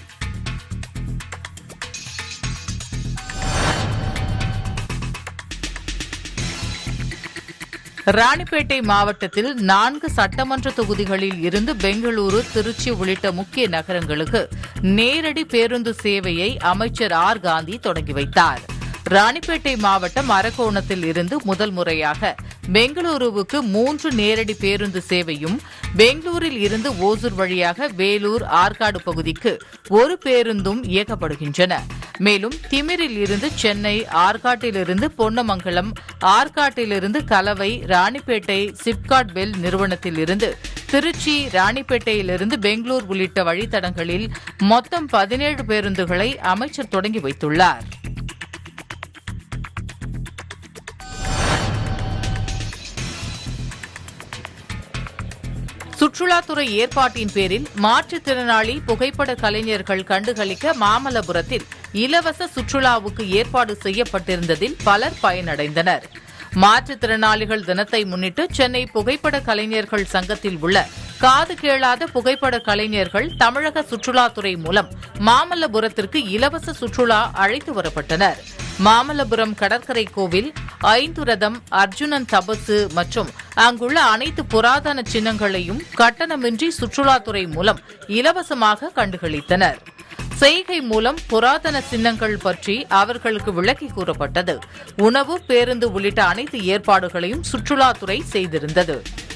ராணிப்பேட்டை மாவட்டத்தில் நான்கு சட்டமன்ற தொகுதிகளில் இருந்து பெங்களூரு திருச்சி உள்ளிட்ட முக்கிய நகரங்களுக்கு நேரடி பேருந்து சேவையை அமைச்சர் ஆர் காந்தி தொடங்கி வைத்தார் ராணிப்பேட்டை மாவட்டம் அரக்கோணத்தில் இருந்து முதல் முறையாக பெங்களூருவுக்கு மூன்று நேரடி பேருந்து சேவையும் பெங்களூரில் இருந்து ஓசூர் வழியாக வேலூர் ஆற்காடு பகுதிக்கு ஒரு பேருந்தும் இயக்கப்படுகின்றன மேலும் திமிரில் இருந்து சென்னை ஆற்காட்டிலிருந்து பொன்னமங்கலம் ஆற்காட்டிலிருந்து கலவை ராணிப்பேட்டை சிப்காட் பெல் நிறுவனத்தில் இருந்து திருச்சி ராணிப்பேட்டையிலிருந்து பெங்களூர் உள்ளிட்ட வழித்தடங்களில் மொத்தம் பதினேழு பேருந்துகளை அமைச்சர் தொடங்கி வைத்துள்ளார் சுற்றுலாத்துறை ஏற்பாட்டின் பேரில் மாற்றுத்திறனாளி புகைப்பட கலைஞர்கள் கண்டுகளிக்க மாமல்லபுரத்தில் இலவச சுற்றுலாவுக்கு ஏற்பாடு செய்யப்பட்டிருந்ததில் பலர் பயனடைந்தனர் மாற்றுத்திறனாளிகள் தினத்தை முன்னிட்டு சென்னை புகைப்பட கலைஞர்கள் சங்கத்தில் உள்ள காது கேளாத புகைப்பட கலைஞர்கள் தமிழக சுற்றுலாத்துறை மூலம் மாமல்லபுரத்திற்கு இலவச சுற்றுலா அழைத்து வரப்பட்டனர் மாமல்லபுரம் கடற்கரை கோவில் ஐந்துரதம் அர்ஜுனன் தபசு மற்றும் அங்குள்ள அனைத்து புராதன சின்னங்களையும் கட்டணமின்றி சுற்றுலாத்துறை மூலம் இலவசமாக கண்டுகளித்தனர் செய்கை மூலம் புராதன சின்னங்கள் பற்றி அவர்களுக்கு விளக்கி கூறப்பட்டது உணவு பேருந்து உள்ளிட்ட அனைத்து ஏற்பாடுகளையும் சுற்றுலாத்துறை செய்திருந்தது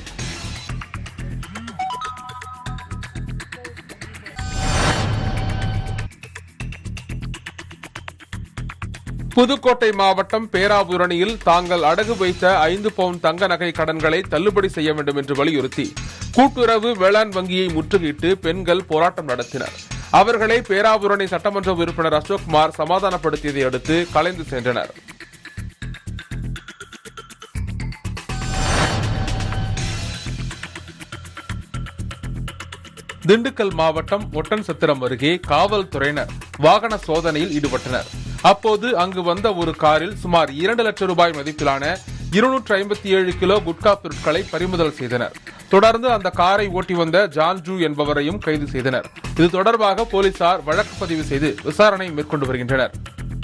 புதுக்கோட்டை மாவட்டம் பேராபூரணியில் தாங்கள் அடகு வைத்த ஐந்து பவுன் தங்க நகை கடன்களை தள்ளுபடி செய்ய வேண்டும் என்று வலியுறுத்தி கூட்டுறவு வேளாண் வங்கியை முற்றுகையிட்டு பெண்கள் போராட்டம் நடத்தினர் அவர்களை பேராபூரணி சட்டமன்ற உறுப்பினர் அசோக்குமார் சமாதானப்படுத்தியதை அடுத்து கலைந்து சென்றனர் திண்டுக்கல் மாவட்டம் ஒட்டன்சத்திரம் அருகே காவல்துறையினர் வாகன சோதனையில் ஈடுபட்டனர் அப்போது அங்கு வந்த ஒரு காரில் சுமார் இரண்டு லட்சம் ரூபாய் மதிப்பிலான இருநூற்று ஐம்பத்தி ஏழு கிலோ குட்கா பொருட்களை பறிமுதல் செய்தனர் தொடர்ந்து அந்த காரை ஓட்டி வந்த ஜான்ஜூ என்பவரையும் கைது செய்தனர் இது தொடர்பாக போலீசார் வழக்கு பதிவு செய்து விசாரணை மேற்கொண்டு வருகின்றனர்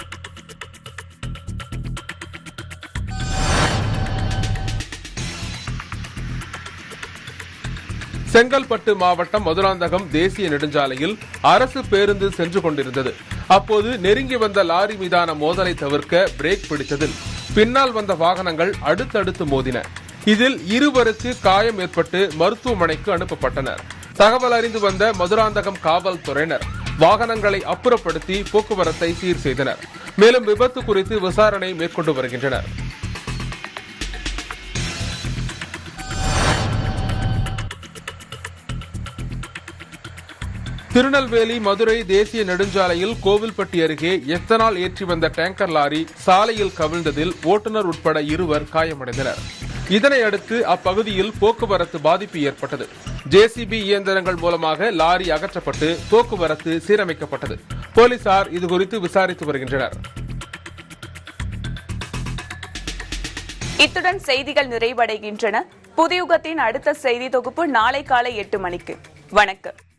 செங்கல்பட்டு மாவட்டம் மதுராந்தகம் தேசிய நெடுஞ்சாலையில் அரசு பேருந்து சென்று கொண்டிருந்தது அப்போது நெருங்கி வந்த லாரி மீதான மோதலை தவிர்க்க பிரேக் பிடித்ததில் பின்னால் வந்த வாகனங்கள் அடுத்தடுத்து மோதின இதில் இருவருக்கு காயம் ஏற்பட்டு மருத்துவமனைக்கு அனுப்பப்பட்டனர் தகவல் அறிந்து வந்த மதுராந்தகம் காவல்துறையினர் வாகனங்களை அப்புறப்படுத்தி போக்குவரத்தை சீர் செய்தனர் மேலும் விபத்து குறித்து விசாரணை மேற்கொண்டு வருகின்றனர் திருநெல்வேலி மதுரை தேசிய நெடுஞ்சாலையில் கோவில்பட்டி அருகே எத்தனால் ஏற்றி வந்த டேங்கர் லாரி சாலையில் கவிழ்ந்ததில் ஓட்டுநர் உட்பட இருவர் காயமடைந்தனர் இதனை அடுத்து அப்பகுதியில் போக்குவரத்து பாதிப்பு ஏற்பட்டது ஜேசிபி இயந்திரங்கள் மூலமாக லாரி அகற்றப்பட்டு போக்குவரத்து சீரமைக்கப்பட்டது போலீசார் இதுகுறித்து விசாரித்து வருகின்றனர் இத்துடன் செய்திகள் நிறைவடைகின்றன புதியுகத்தின் அடுத்த செய்தி தொகுப்பு நாளை காலை எட்டு மணிக்கு வணக்கம்